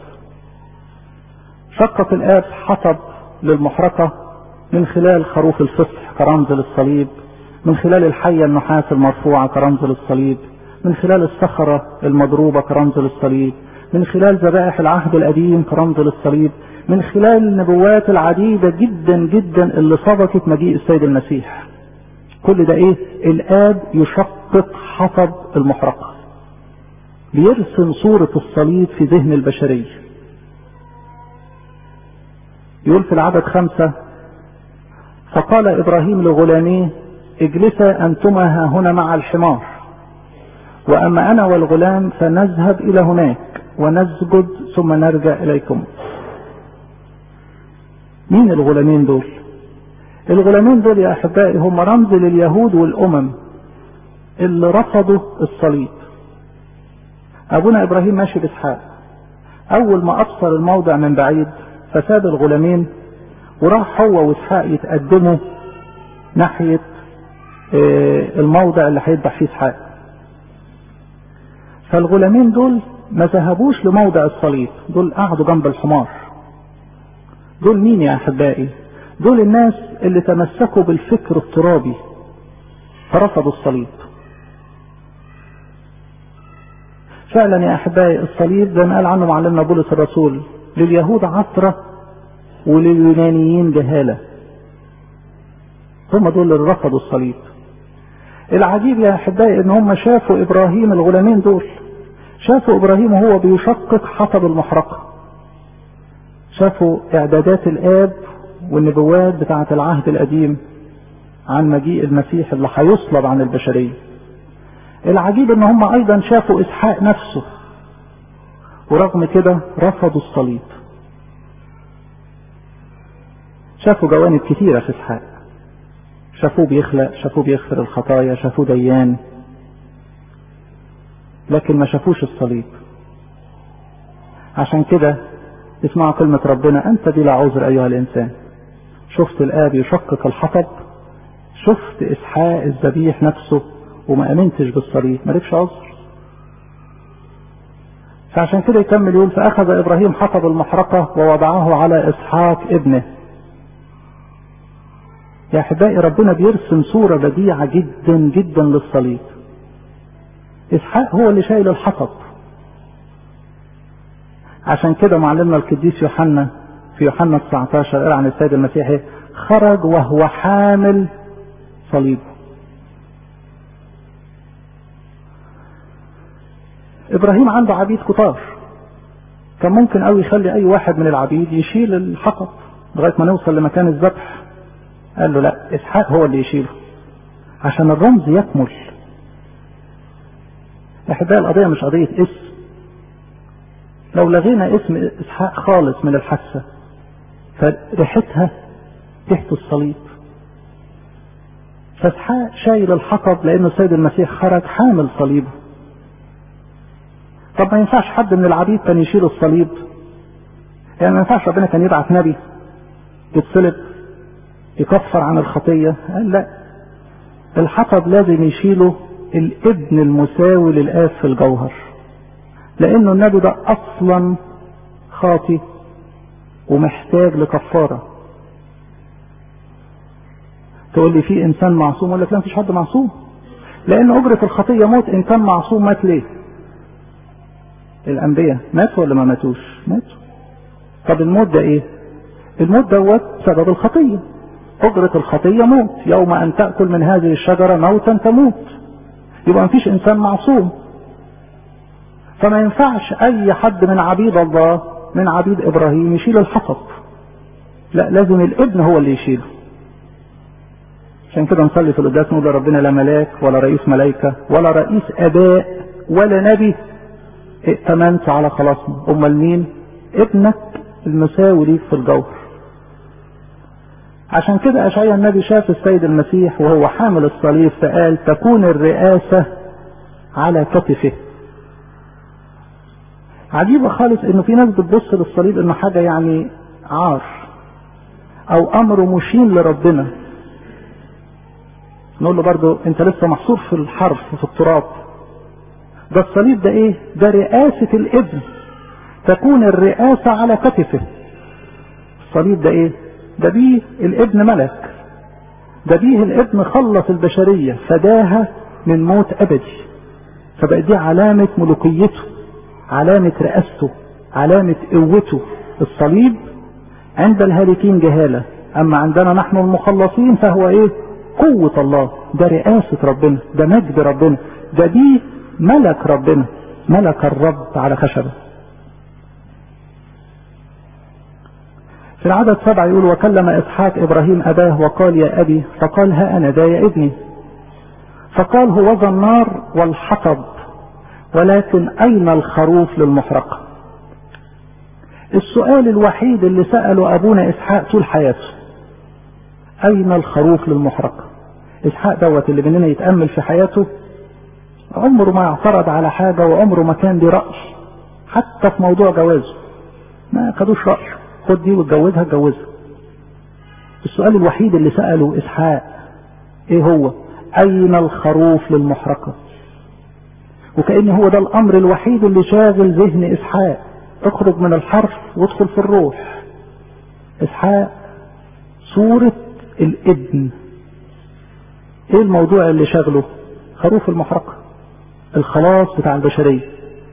شقق الاب حطب للمحرقة من خلال خروف الفصح كرمز للصليب من خلال الحية النحاس المرفوعة كرمز للصليب من خلال الصخرة المضروبة كرمز للصليب من خلال ذبائح العهد القديم كرمز للصليب من خلال النبوات العديدة جدا جدا اللي سبقت مجيء السيد المسيح كل ده ايه الاب يشقق حطب المحرقة بيرسم صورة الصليب في ذهن البشرية يقول في العدد خمسة فقال إبراهيم لغلاميه اجلسا أنتما ها هنا مع الحمار وأما أنا والغلام فنذهب إلى هناك ونسجد ثم نرجع إليكم مين الغلامين دول الغلامين دول يا أحبائي هم رمز لليهود والأمم اللي رفضوا الصليب أبونا إبراهيم ماشي بإسحاق أول ما أبصر الموضع من بعيد فساب الغلامين وراح هو واسحاق يتقدموا ناحية الموضع اللي هيذبح فيه اسحاق فالغلامين دول ما ذهبوش لموضع الصليب دول قعدوا جنب الحمار دول مين يا احبائي دول الناس اللي تمسكوا بالفكر الترابي فرفضوا الصليب فعلا يا احبائي الصليب زي ما قال عنه معلمنا بولس الرسول لليهود عثرة ولليونانيين جهالة هم دول اللي رفضوا الصليب العجيب يا احبائي ان هم شافوا ابراهيم الغلامين دول شافوا ابراهيم وهو بيشقق حطب المحرقه شافوا اعدادات الاب والنبوات بتاعه العهد القديم عن مجيء المسيح اللي هيصلب عن البشريه العجيب ان هم ايضا شافوا اسحاق نفسه ورغم كده رفضوا الصليب شافوا جوانب كثيره في اسحاق شافوه بيخلق شافوه بيغفر الخطايا شافوه ديان لكن ما شافوش الصليب عشان كده اسمعوا كلمة ربنا أنت بلا عذر أيها الإنسان شفت الآب يشقق الحطب شفت إسحاق الذبيح نفسه وما أمنتش بالصليب مالكش عذر فعشان كده يكمل يقول فأخذ إبراهيم حطب المحرقة ووضعه على إسحاق ابنه يا احبائي ربنا بيرسم صوره بديعه جدا جدا للصليب اسحاق هو اللي شايل الحطب عشان كده معلمنا القديس يوحنا في يوحنا 19 قال عن السيد المسيح خرج وهو حامل صليبه ابراهيم عنده عبيد كتار كان ممكن قوي يخلي اي واحد من العبيد يشيل الحطب لغايه ما نوصل لمكان الذبح قال له لا اسحاق هو اللي يشيله عشان الرمز يكمل احبائي القضيه مش قضيه اسم لو لغينا اسم اسحاق خالص من الحادثه فريحتها ريحه الصليب فاسحاق شايل الحطب لانه السيد المسيح خرج حامل صليبه طب ما ينفعش حد من العبيد كان يشيل الصليب يعني ما ينفعش ربنا كان يبعت نبي يتصلب يكفر عن الخطية قال لا الحطب لازم يشيله الابن المساوي للآب في الجوهر لأنه النبي ده أصلا خاطي ومحتاج لكفارة تقول لي في إنسان معصوم أقول لك لا مفيش حد معصوم لأن أجرة الخطية موت إن كان معصوم مات ليه؟ الأنبياء ماتوا ولا ما ماتوش؟ ماتوا طب الموت ده إيه؟ الموت دوت سبب الخطية أجرة الخطية موت يوم أن تأكل من هذه الشجرة موتا تموت يبقى مفيش إنسان معصوم فما ينفعش أي حد من عبيد الله من عبيد إبراهيم يشيل الحطب لا لازم الابن هو اللي يشيله عشان كده نصلي في القداس نقول لربنا لا ملاك ولا رئيس ملائكة ولا رئيس آباء ولا نبي ائتمنت على خلاصنا أمال مين؟ ابنك المساوي ليك في الجوهر عشان كده أشعيا النبي شاف السيد المسيح وهو حامل الصليب فقال تكون الرئاسة على كتفه عجيبة خالص انه في ناس بتبص للصليب انه حاجة يعني عار او امر مشين لربنا نقول له برضو انت لسه محصور في الحرف في التراب ده الصليب ده ايه ده رئاسة الابن تكون الرئاسة على كتفه الصليب ده ايه ده بيه الابن ملك ده بيه الابن خلص البشرية فداها من موت ابدي فبقت دي علامة ملوكيته علامة رئاسته علامة قوته الصليب عند الهالكين جهالة اما عندنا نحن المخلصين فهو ايه قوة الله ده رئاسة ربنا ده مجد ربنا ده دي ملك ربنا ملك الرب على خشبه في العدد سبعة يقول وكلم إسحاق إبراهيم أباه وقال يا أبي فقال ها أنا ذا يا ابني فقال هو ذا النار والحطب ولكن أين الخروف للمحرقة السؤال الوحيد اللي سأله أبونا إسحاق طول حياته أين الخروف للمحرقة إسحاق دوت اللي مننا يتأمل في حياته عمره ما اعترض على حاجة وعمره ما كان ليه رأي حتى في موضوع جوازه ما خدوش رأيه خد دي واتجوزها اتجوزها السؤال الوحيد اللي سأله إسحاق إيه هو أين الخروف للمحرقة وكأن هو ده الأمر الوحيد اللي شاغل ذهن إسحاق اخرج من الحرف وادخل في الروح إسحاق صورة الابن ايه الموضوع اللي شغله خروف المحرقة الخلاص بتاع البشرية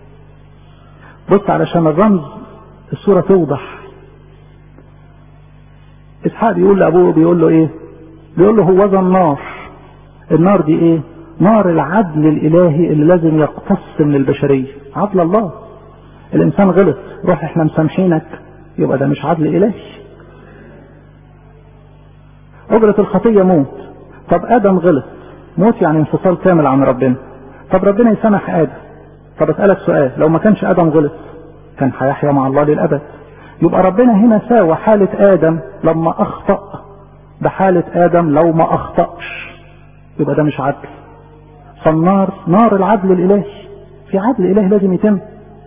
بص علشان الرمز الصورة توضح اسحاق بيقول لابوه بيقول له ايه بيقول له هو ذا النار النار دي ايه نار العدل الالهي اللي لازم يقتص من البشرية عدل الله الانسان غلط روح احنا مسامحينك يبقى ده مش عدل الهي اجرة الخطية موت طب ادم غلط موت يعني انفصال كامل عن ربنا طب ربنا يسامح ادم طب اسألك سؤال لو ما كانش ادم غلط كان هيحيا مع الله للابد يبقى ربنا هنا ساوى حالة ادم لما اخطأ بحالة ادم لو ما اخطأش يبقى ده مش عدل فالنار نار العدل الالهي في عدل الهي لازم يتم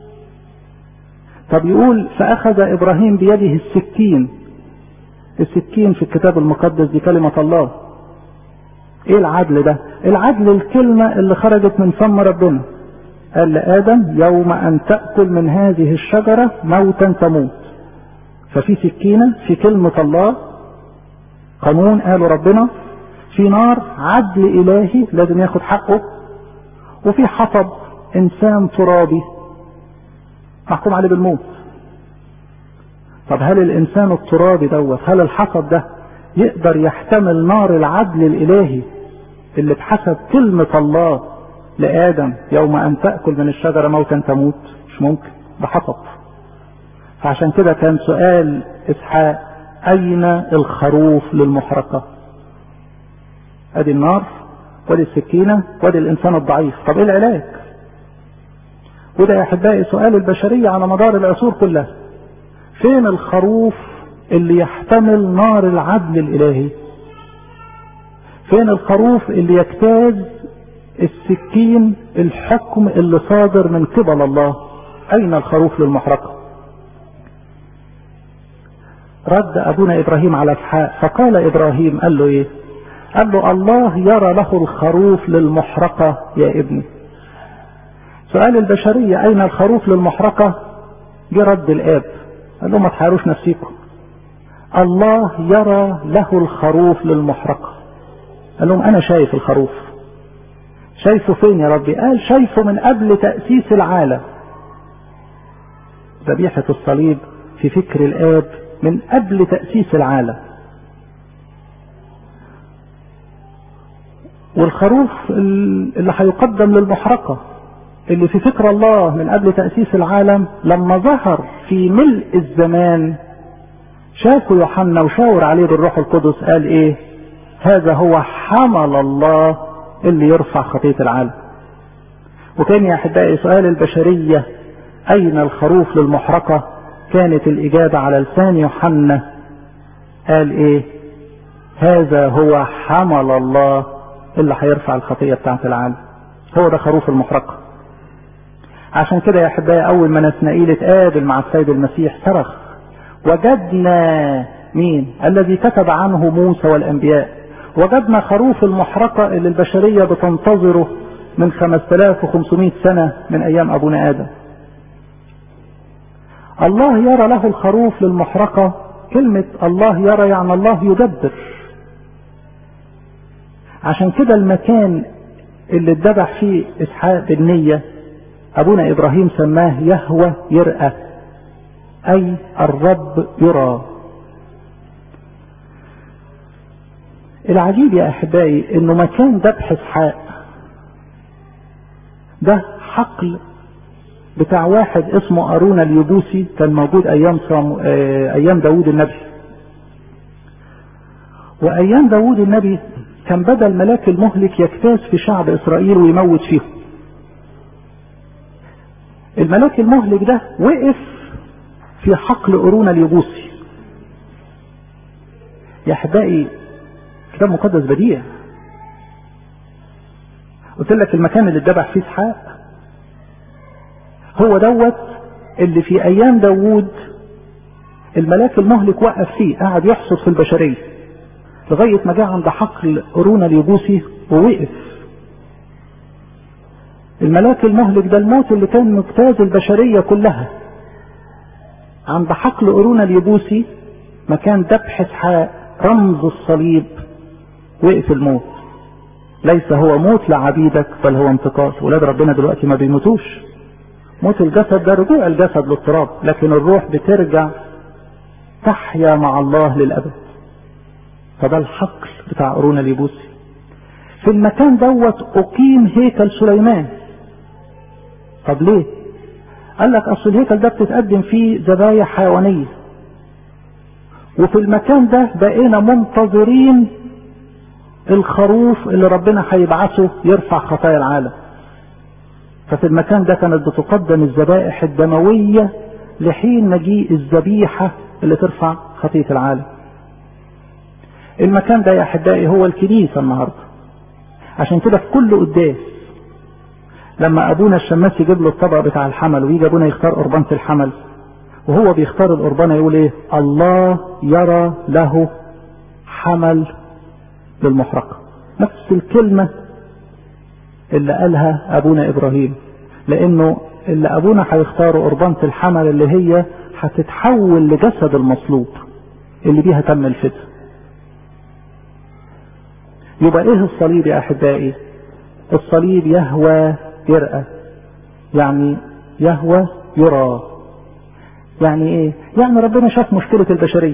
طب يقول فاخذ ابراهيم بيده السكين السكين في الكتاب المقدس دي كلمة الله ايه العدل ده العدل الكلمة اللي خرجت من فم ربنا قال لآدم يوم أن تأكل من هذه الشجرة موتا تموت ففي سكينة في كلمة الله قانون قاله ربنا في نار عدل إلهي لازم ياخد حقه وفي حطب إنسان ترابي محكوم عليه بالموت طب هل الإنسان الترابي دوت هل الحطب ده يقدر يحتمل نار العدل الإلهي اللي بحسب كلمة الله لآدم يوم أن تأكل من الشجرة موتا تموت مش ممكن ده حطب فعشان كده كان سؤال إسحاق أين الخروف للمحرقة أدي النار وادي السكينة وادي الإنسان الضعيف طب إيه العلاج وده يا أحبائي سؤال البشرية على مدار العصور كلها فين الخروف اللي يحتمل نار العدل الإلهي فين الخروف اللي يجتاز السكين الحكم اللي صادر من قبل الله أين الخروف للمحرقة رد أبونا إبراهيم على إسحاق فقال إبراهيم قال له إيه قال له الله يرى له الخروف للمحرقة يا ابني سؤال البشرية أين الخروف للمحرقة جه رد الآب قال لهم ما تحيروش نفسيكم الله يرى له الخروف للمحرقة قال لهم أنا شايف الخروف شايفه فين يا ربي قال شايفه من قبل تأسيس العالم ذبيحة الصليب في فكر الآب من قبل تأسيس العالم والخروف اللي هيقدم للمحرقة اللي في فكر الله من قبل تأسيس العالم لما ظهر في ملء الزمان شافوا يوحنا وشاور عليه بالروح القدس قال ايه هذا هو حمل الله اللي يرفع خطية العالم وكان يا احبائي سؤال البشرية اين الخروف للمحرقة كانت الاجابة على لسان يوحنا قال ايه هذا هو حمل الله اللي هيرفع الخطية بتاعت العالم هو ده خروف المحرقة عشان كده يا احبائي اول ما نسنائيل اتقابل مع السيد المسيح صرخ وجدنا مين الذي كتب عنه موسى والانبياء وجدنا خروف المحرقة اللي البشرية بتنتظره من 5500 سنة من ايام ابونا ادم الله يرى له الخروف للمحرقة كلمة الله يرى يعني الله يدبر عشان كده المكان اللي اتذبح فيه اسحاق بالنية ابونا ابراهيم سماه يهوى يرأى اي الرب يرى العجيب يا احبائي انه مكان ذبح اسحاق ده حقل بتاع واحد اسمه ارون اليبوسي كان موجود ايام صام... ايام داوود النبي وايام داوود النبي كان بدا الملاك المهلك يجتاز في شعب اسرائيل ويموت فيهم الملاك المهلك ده وقف في حقل قرون اليبوسي يا احبائي كتاب مقدس بديع قلت لك المكان اللي اتذبح فيه اسحاق هو دوت اللي في ايام داوود الملاك المهلك وقف فيه قاعد يحصد في البشريه لغايه ما جه عند حقل قرون اليبوسي ووقف الملاك المهلك ده الموت اللي كان مجتاز البشريه كلها عند حقل قرون اليبوسي مكان ذبح اسحاق رمز الصليب وقف الموت ليس هو موت لعبيدك بل هو انتقال ولاد ربنا دلوقتي ما بيموتوش موت الجسد ده رجوع الجسد للتراب لكن الروح بترجع تحيا مع الله للأبد فده الحقل بتاع قرون اليبوسي في المكان دوت أقيم هيكل سليمان طب ليه قال لك أصل الهيكل ده بتتقدم فيه ذبايح حيوانية وفي المكان ده بقينا منتظرين الخروف اللي ربنا هيبعثه يرفع خطايا العالم ففي المكان ده كانت بتقدم الذبائح الدموية لحين مجيء الذبيحة اللي ترفع خطية العالم المكان ده يا أحبائي هو الكنيسة النهاردة عشان كده في كل قداس لما أبونا الشماس يجيب له الطبق بتاع الحمل ويجي أبونا يختار قربانة الحمل وهو بيختار القربانة يقول إيه الله يرى له حمل للمحرقة نفس الكلمة اللي قالها أبونا إبراهيم لأنه اللي أبونا هيختاره قربانة الحمل اللي هي هتتحول لجسد المصلوب اللي بيها تم الفداء يبقى ايه الصليب يا احبائي الصليب يهوى يرأى يعني يهوى يرى يعني ايه يعني ربنا شاف مشكلة البشرية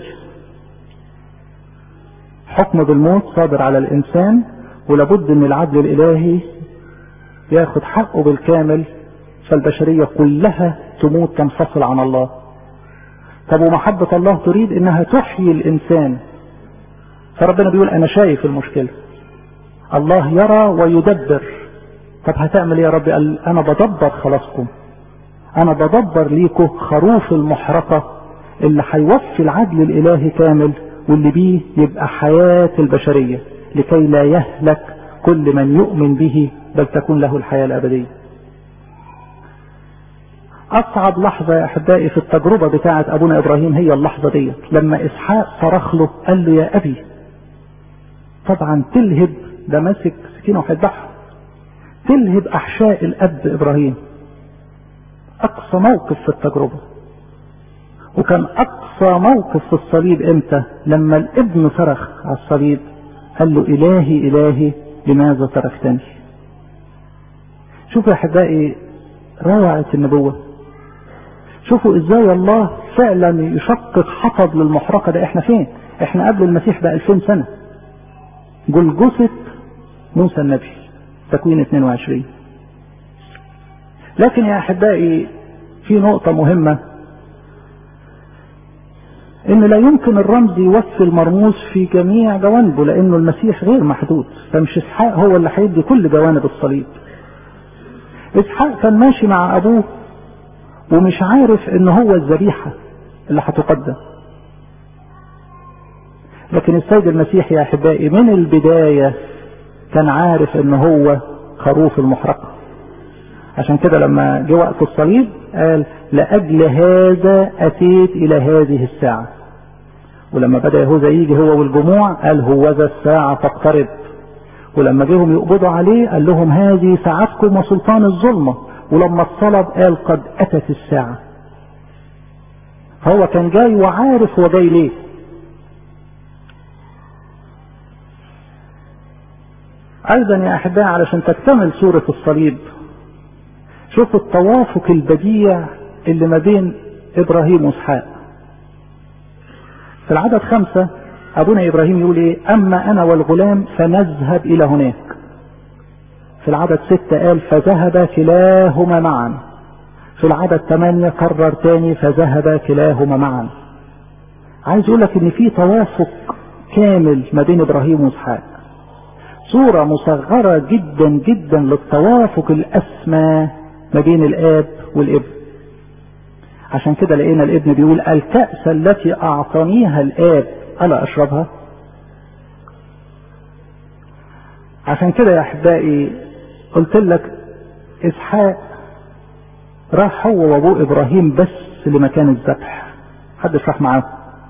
حكم بالموت صادر على الانسان ولابد ان العدل الالهي ياخد حقه بالكامل فالبشرية كلها تموت تنفصل عن الله طب ومحبة الله تريد انها تحيي الانسان فربنا بيقول انا شايف المشكلة الله يرى ويدبر طب هتعمل ايه يا ربي قال انا بدبر خلاصكم انا بدبر ليكم خروف المحرقة اللي هيوفي العدل الالهي كامل واللي بيه يبقى حياة البشرية لكي لا يهلك كل من يؤمن به بل تكون له الحياة الابدية اصعب لحظة يا احبائي في التجربة بتاعة ابونا ابراهيم هي اللحظة دي لما اسحاق صرخ له قال له يا ابي طبعا تلهب ده ماسك سكينه وهيذبحها تلهب احشاء الاب ابراهيم اقصى موقف في التجربة وكان اقصى موقف في الصليب امتى لما الابن صرخ على الصليب قال له الهي الهي لماذا تركتني شوفوا يا احبائي روعة النبوة شوفوا ازاي الله فعلا يشقق حطب للمحرقة ده احنا فين احنا قبل المسيح ب 2000 سنة جلجثة موسى النبي تكوين 22 لكن يا احبائي في نقطة مهمة ان لا يمكن الرمز يوفي المرموز في جميع جوانبه لانه المسيح غير محدود فمش اسحاق هو اللي هيدي كل جوانب الصليب اسحاق كان ماشي مع ابوه ومش عارف ان هو الذبيحة اللي هتقدم لكن السيد المسيح يا احبائي من البداية كان عارف ان هو خروف المحرقة عشان كده لما جه وقت الصليب قال لأجل هذا أتيت إلى هذه الساعة ولما بدأ يهوذا يجي هو والجموع قال هوذا الساعة تقترب ولما جيهم يقبضوا عليه قال لهم هذه ساعتكم وسلطان الظلمة ولما اتصلب قال قد أتت الساعة هو كان جاي وعارف هو جاي ليه أيضا يا أحبائي علشان تكتمل سورة الصليب شوفوا التوافق البديع اللي ما بين إبراهيم وإسحاق في العدد خمسة أبونا إبراهيم يقول إيه أما أنا والغلام فنذهب إلى هناك في العدد ستة قال فذهب كلاهما معا في العدد ثمانية كرر تاني فذهب كلاهما معا عايز يقول لك ان في توافق كامل ما بين ابراهيم واسحاق صورة مصغرة جدا جدا للتوافق الاسمى ما بين الاب والابن عشان كده لقينا الابن بيقول الكأس التي اعطانيها الاب الا اشربها عشان كده يا احبائي قلت لك اسحاق راح هو وابوه ابراهيم بس لمكان الذبح محدش راح معاه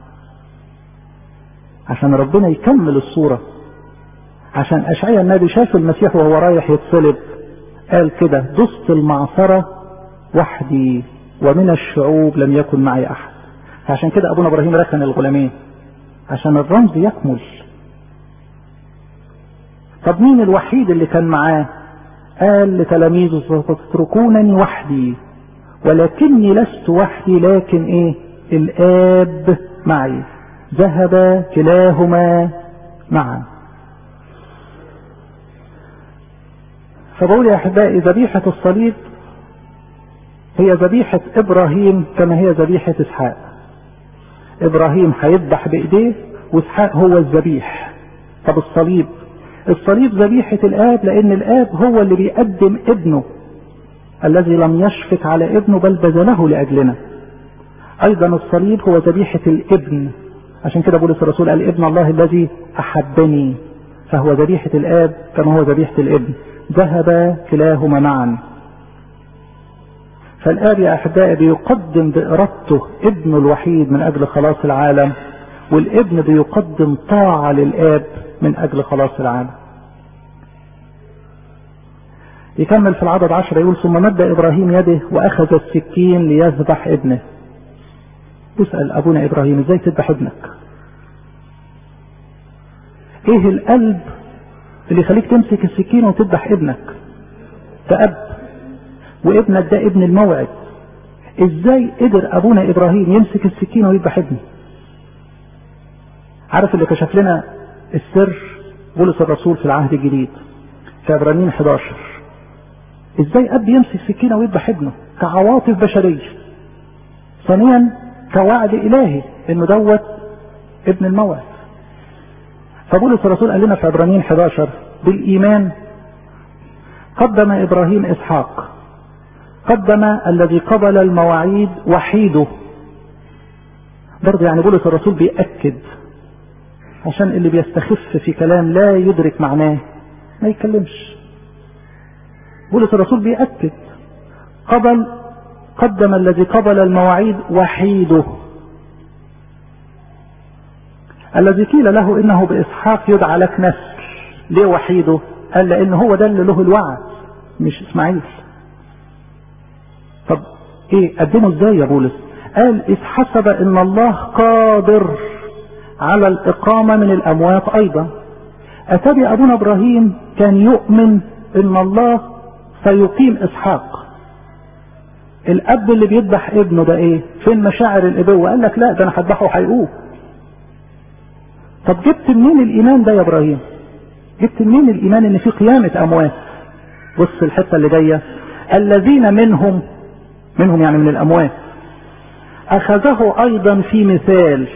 عشان ربنا يكمل الصورة عشان اشعيا النبي شاف المسيح وهو رايح يتصلب قال كده دست المعصرة وحدي ومن الشعوب لم يكن معي احد عشان كده ابونا ابراهيم ركن الغلامين عشان الرمز يكمل طب مين الوحيد اللي كان معاه قال لتلاميذه ستتركونني وحدي ولكني لست وحدي لكن ايه الاب معي ذهب كلاهما معا فبقول يا احبائي ذبيحة الصليب هي ذبيحة ابراهيم كما هي ذبيحة اسحاق ابراهيم هيذبح بايديه واسحاق هو الذبيح طب الصليب الصليب ذبيحة الاب لان الاب هو اللي بيقدم ابنه الذي لم يشفق على ابنه بل بذله لاجلنا ايضا الصليب هو ذبيحة الابن عشان كده بولس الرسول قال ابن الله الذي احبني فهو ذبيحة الاب كما هو ذبيحة الابن ذهب كلاهما معا فالاب يا احبائي بيقدم بارادته ابنه الوحيد من اجل خلاص العالم والابن بيقدم طاعة للاب من اجل خلاص العالم يكمل في العدد عشر يقول ثم مد ابراهيم يده واخذ السكين ليذبح ابنه يسأل ابونا ابراهيم ازاي تذبح ابنك ايه القلب اللي يخليك تمسك السكين وتذبح ابنك ده اب وابنك ده ابن الموعد ازاي قدر ابونا ابراهيم يمسك السكين ويذبح ابنه عارف اللي كشف لنا السر بولس الرسول في العهد الجديد في عبرانيين 11 ازاي اب يمسك سكينه ويذبح ابنه كعواطف بشريه ثانيا كوعد الهي انه دوت ابن الموعد فبولس الرسول قال لنا في عبرانيين 11 بالايمان قدم ابراهيم اسحاق قدم الذي قبل المواعيد وحيده برضه يعني بولس الرسول بيأكد عشان اللي بيستخف في كلام لا يدرك معناه ما يتكلمش بولس الرسول بيأكد قبل قدم الذي قبل المواعيد وحيده الذي قيل له انه باسحاق يدعى لك نسل ليه وحيده قال لان هو ده اللي له الوعد مش اسماعيل طب ايه قدمه ازاي يا بولس قال اذ حسب ان الله قادر على الاقامه من الاموات ايضا اتبع ابونا ابراهيم كان يؤمن ان الله سيقيم اسحاق الاب اللي بيذبح ابنه ده ايه فين مشاعر الابوه قال لك لا ده انا هذبحه هيقوم طب جبت منين الايمان ده يا ابراهيم جبت منين الايمان ان في قيامه اموات بص الحته اللي جايه الذين منهم منهم يعني من الاموات اخذه ايضا في مثال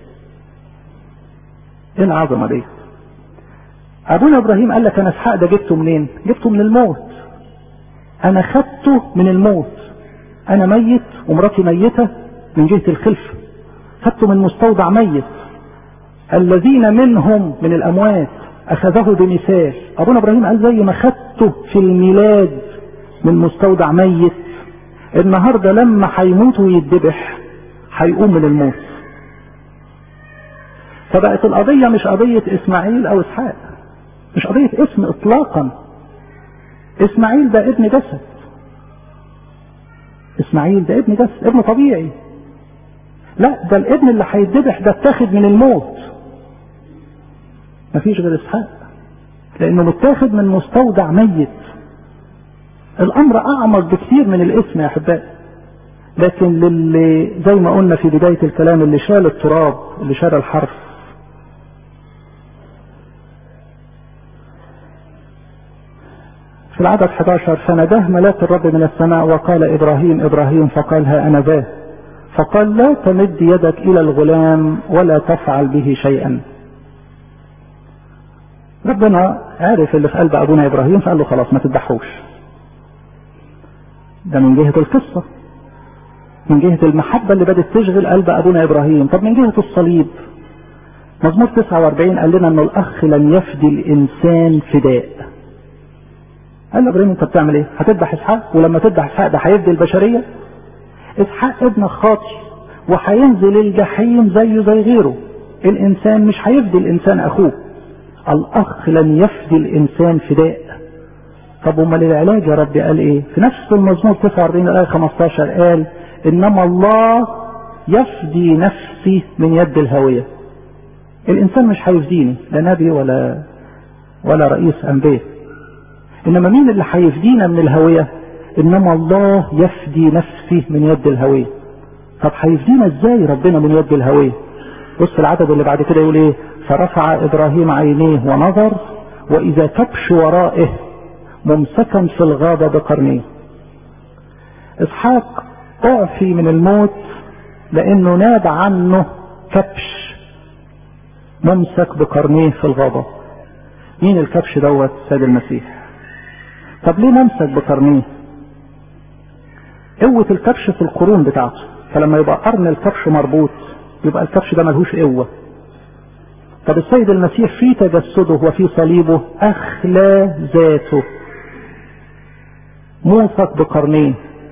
ايه العظمه دي ابونا ابراهيم قال لك انا اسحاق ده جبته منين جبته من الموت انا خدته من الموت انا ميت ومراتي ميته من جهه الخلفه خدته من مستودع ميت الذين منهم من الاموات اخذه بمثال ابونا ابراهيم قال زي ما خدته في الميلاد من مستودع ميت النهارده لما هيموت ويتذبح هيقوم من الموت فبقت القضية مش قضية اسماعيل او اسحاق مش قضية اسم اطلاقا اسماعيل ده ابن جسد اسماعيل ده ابن جسد ابن طبيعي لا ده الابن اللي هيتذبح ده اتاخد من الموت مفيش غير اسحاق لانه متاخد من مستودع ميت الامر اعمق بكثير من الاسم يا احبائي لكن للي زي ما قلنا في بداية الكلام اللي شال التراب اللي شال الحرف في العدد 11 فناداه ملاك الرب من السماء وقال ابراهيم ابراهيم فقال ها انا ذا فقال لا تمد يدك الى الغلام ولا تفعل به شيئا ربنا عارف اللي في قلب ابونا ابراهيم فقال له خلاص ما تذبحوش ده من جهة القصة من جهة المحبة اللي بدت تشغل قلب ابونا ابراهيم طب من جهة الصليب مزمور 49 قال لنا ان الاخ لن يفدي الانسان فداء قال له ابراهيم انت بتعمل ايه هتذبح اسحاق ولما تذبح اسحاق ده هيفدي البشرية اسحاق ابنك خاطي وهينزل الجحيم زيه زي غيره الانسان مش هيفدي الانسان اخوه الاخ لن يفدي الانسان فداء طب امال العلاج يا رب قال ايه في نفس المزمور 49 الايه 15 قال انما الله يفدي نفسي من يد الهويه الانسان مش هيفديني لا نبي ولا ولا رئيس أنبياء إنما مين اللي هيفدينا من الهوية إنما الله يفدي نفسه من يد الهوية طب هيفدينا إزاي ربنا من يد الهوية بص العدد اللي بعد كده يقول إيه فرفع إبراهيم عينيه ونظر وإذا كبش ورائه ممسكا في الغابة بقرنيه إسحاق أعفي من الموت لأنه ناب عنه كبش ممسك بقرنيه في الغابة مين الكبش دوت سيد المسيح طب ليه نمسك بقرنيه قوة الكبش في القرون بتاعته فلما يبقى قرن الكبش مربوط يبقى الكبش ده ملهوش قوة طب السيد المسيح في تجسده وفي صليبه أخلى ذاته موثق بقرنيه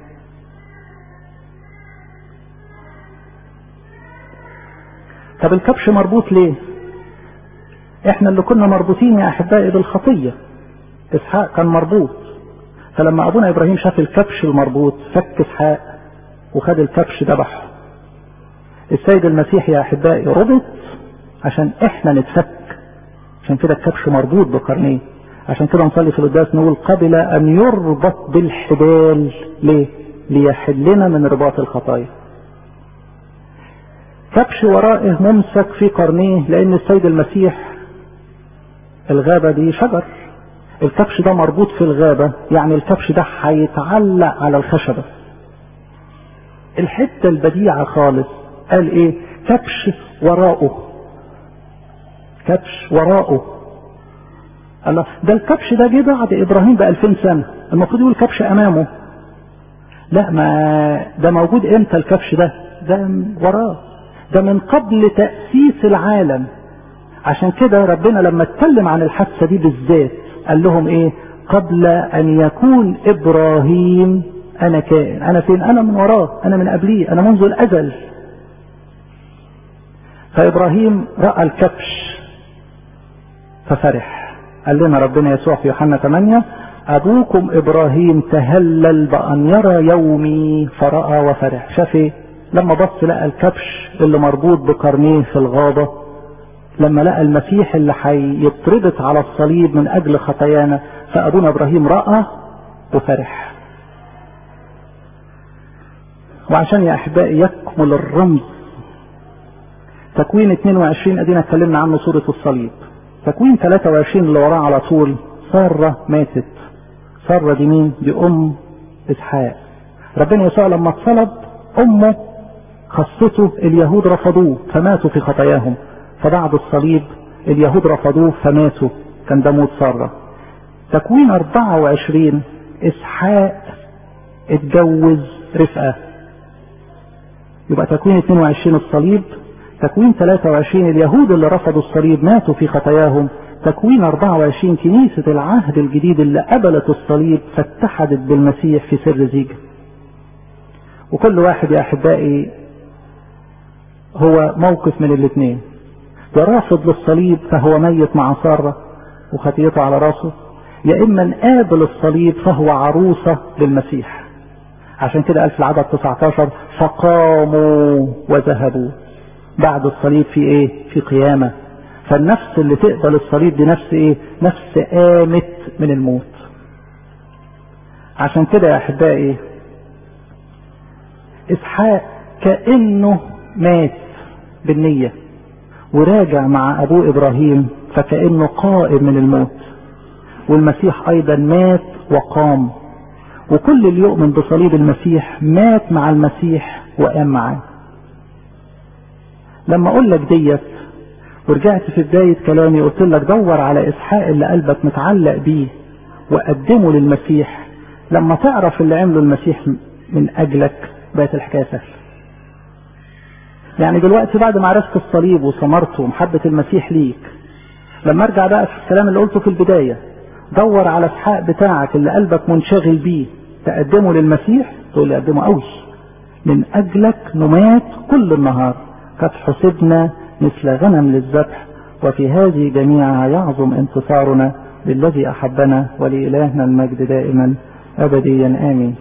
طب الكبش مربوط ليه احنا اللي كنا مربوطين يا احبائي بالخطيه اسحاق كان مربوط فلما ابونا ابراهيم شاف الكبش المربوط فك اسحاق وخد الكبش ذبحه السيد المسيح يا احبائي ربط عشان احنا نتفك عشان كده الكبش مربوط بقرنيه عشان كده نصلي في القداس نقول قبل ان يربط بالحبال ليه ليحلنا من رباط الخطايا كبش ورائه ممسك في قرنيه لان السيد المسيح الغابة دي شجر الكبش ده مربوط في الغابة يعني الكبش ده هيتعلق على الخشبة الحتة البديعة خالص قال ايه كبش وراءه كبش وراءه الله ده الكبش ده جه بعد ابراهيم ب 2000 سنة المفروض يقول كبش امامه لا ما ده موجود امتى الكبش ده ده وراه ده من قبل تأسيس العالم عشان كده ربنا لما اتكلم عن الحادثة دي بالذات قال لهم ايه قبل ان يكون ابراهيم انا كائن انا فين انا من وراه انا من قبليه انا منذ الازل فابراهيم رأى الكبش ففرح قال لنا ربنا يسوع في يوحنا 8 ابوكم ابراهيم تهلل بان يرى يومي فرأى وفرح شاف ايه لما بص لقى الكبش اللي مربوط بقرنيه في الغابة لما لقى المسيح اللي هيتربط على الصليب من اجل خطايانا فابونا ابراهيم رأى وفرح وعشان يا احبائي يكمل الرمز تكوين 22 ادينا اتكلمنا عنه سورة الصليب تكوين 23 اللي وراه على طول سارة ماتت سارة دي مين دي ام اسحاق ربنا يسوع لما اتصلب امه خصته اليهود رفضوه فماتوا في خطاياهم فبعد الصليب اليهود رفضوه فماتوا كان ده موت سارة تكوين 24 اسحاق اتجوز رفقة يبقى تكوين 22 الصليب تكوين 23 اليهود اللي رفضوا الصليب ماتوا في خطاياهم تكوين 24 كنيسة العهد الجديد اللي قبلت الصليب فاتحدت بالمسيح في سر زيجة وكل واحد يا أحبائي هو موقف من الاثنين يا رافض للصليب فهو ميت مع سارة وخطيته على راسه يا إما قابل الصليب فهو عروسة للمسيح عشان كده قال في العدد 19 فقاموا وذهبوا بعد الصليب في ايه في قيامة فالنفس اللي تقبل الصليب دي نفس ايه نفس قامت من الموت عشان كده يا احبائي اسحاق كانه مات بالنية وراجع مع ابوه ابراهيم فكانه قائم من الموت والمسيح ايضا مات وقام وكل اللي يؤمن بصليب المسيح مات مع المسيح وقام معاه لما اقول لك ديت ورجعت في بداية كلامي قلت لك دور على اسحاق اللي قلبك متعلق بيه وقدمه للمسيح لما تعرف اللي عمله المسيح من اجلك بقت الحكاية سهلة يعني دلوقتي بعد ما عرفت الصليب وثمرته ومحبة المسيح ليك لما ارجع بقى في الكلام اللي قلته في البداية دور على اسحاق بتاعك اللي قلبك منشغل بيه تقدمه للمسيح تقول لي قدمه قوي من اجلك نمات كل النهار قد حسبنا مثل غنم للذبح وفي هذه جميعها يعظم انتصارنا للذي احبنا ولالهنا المجد دائما ابديا امين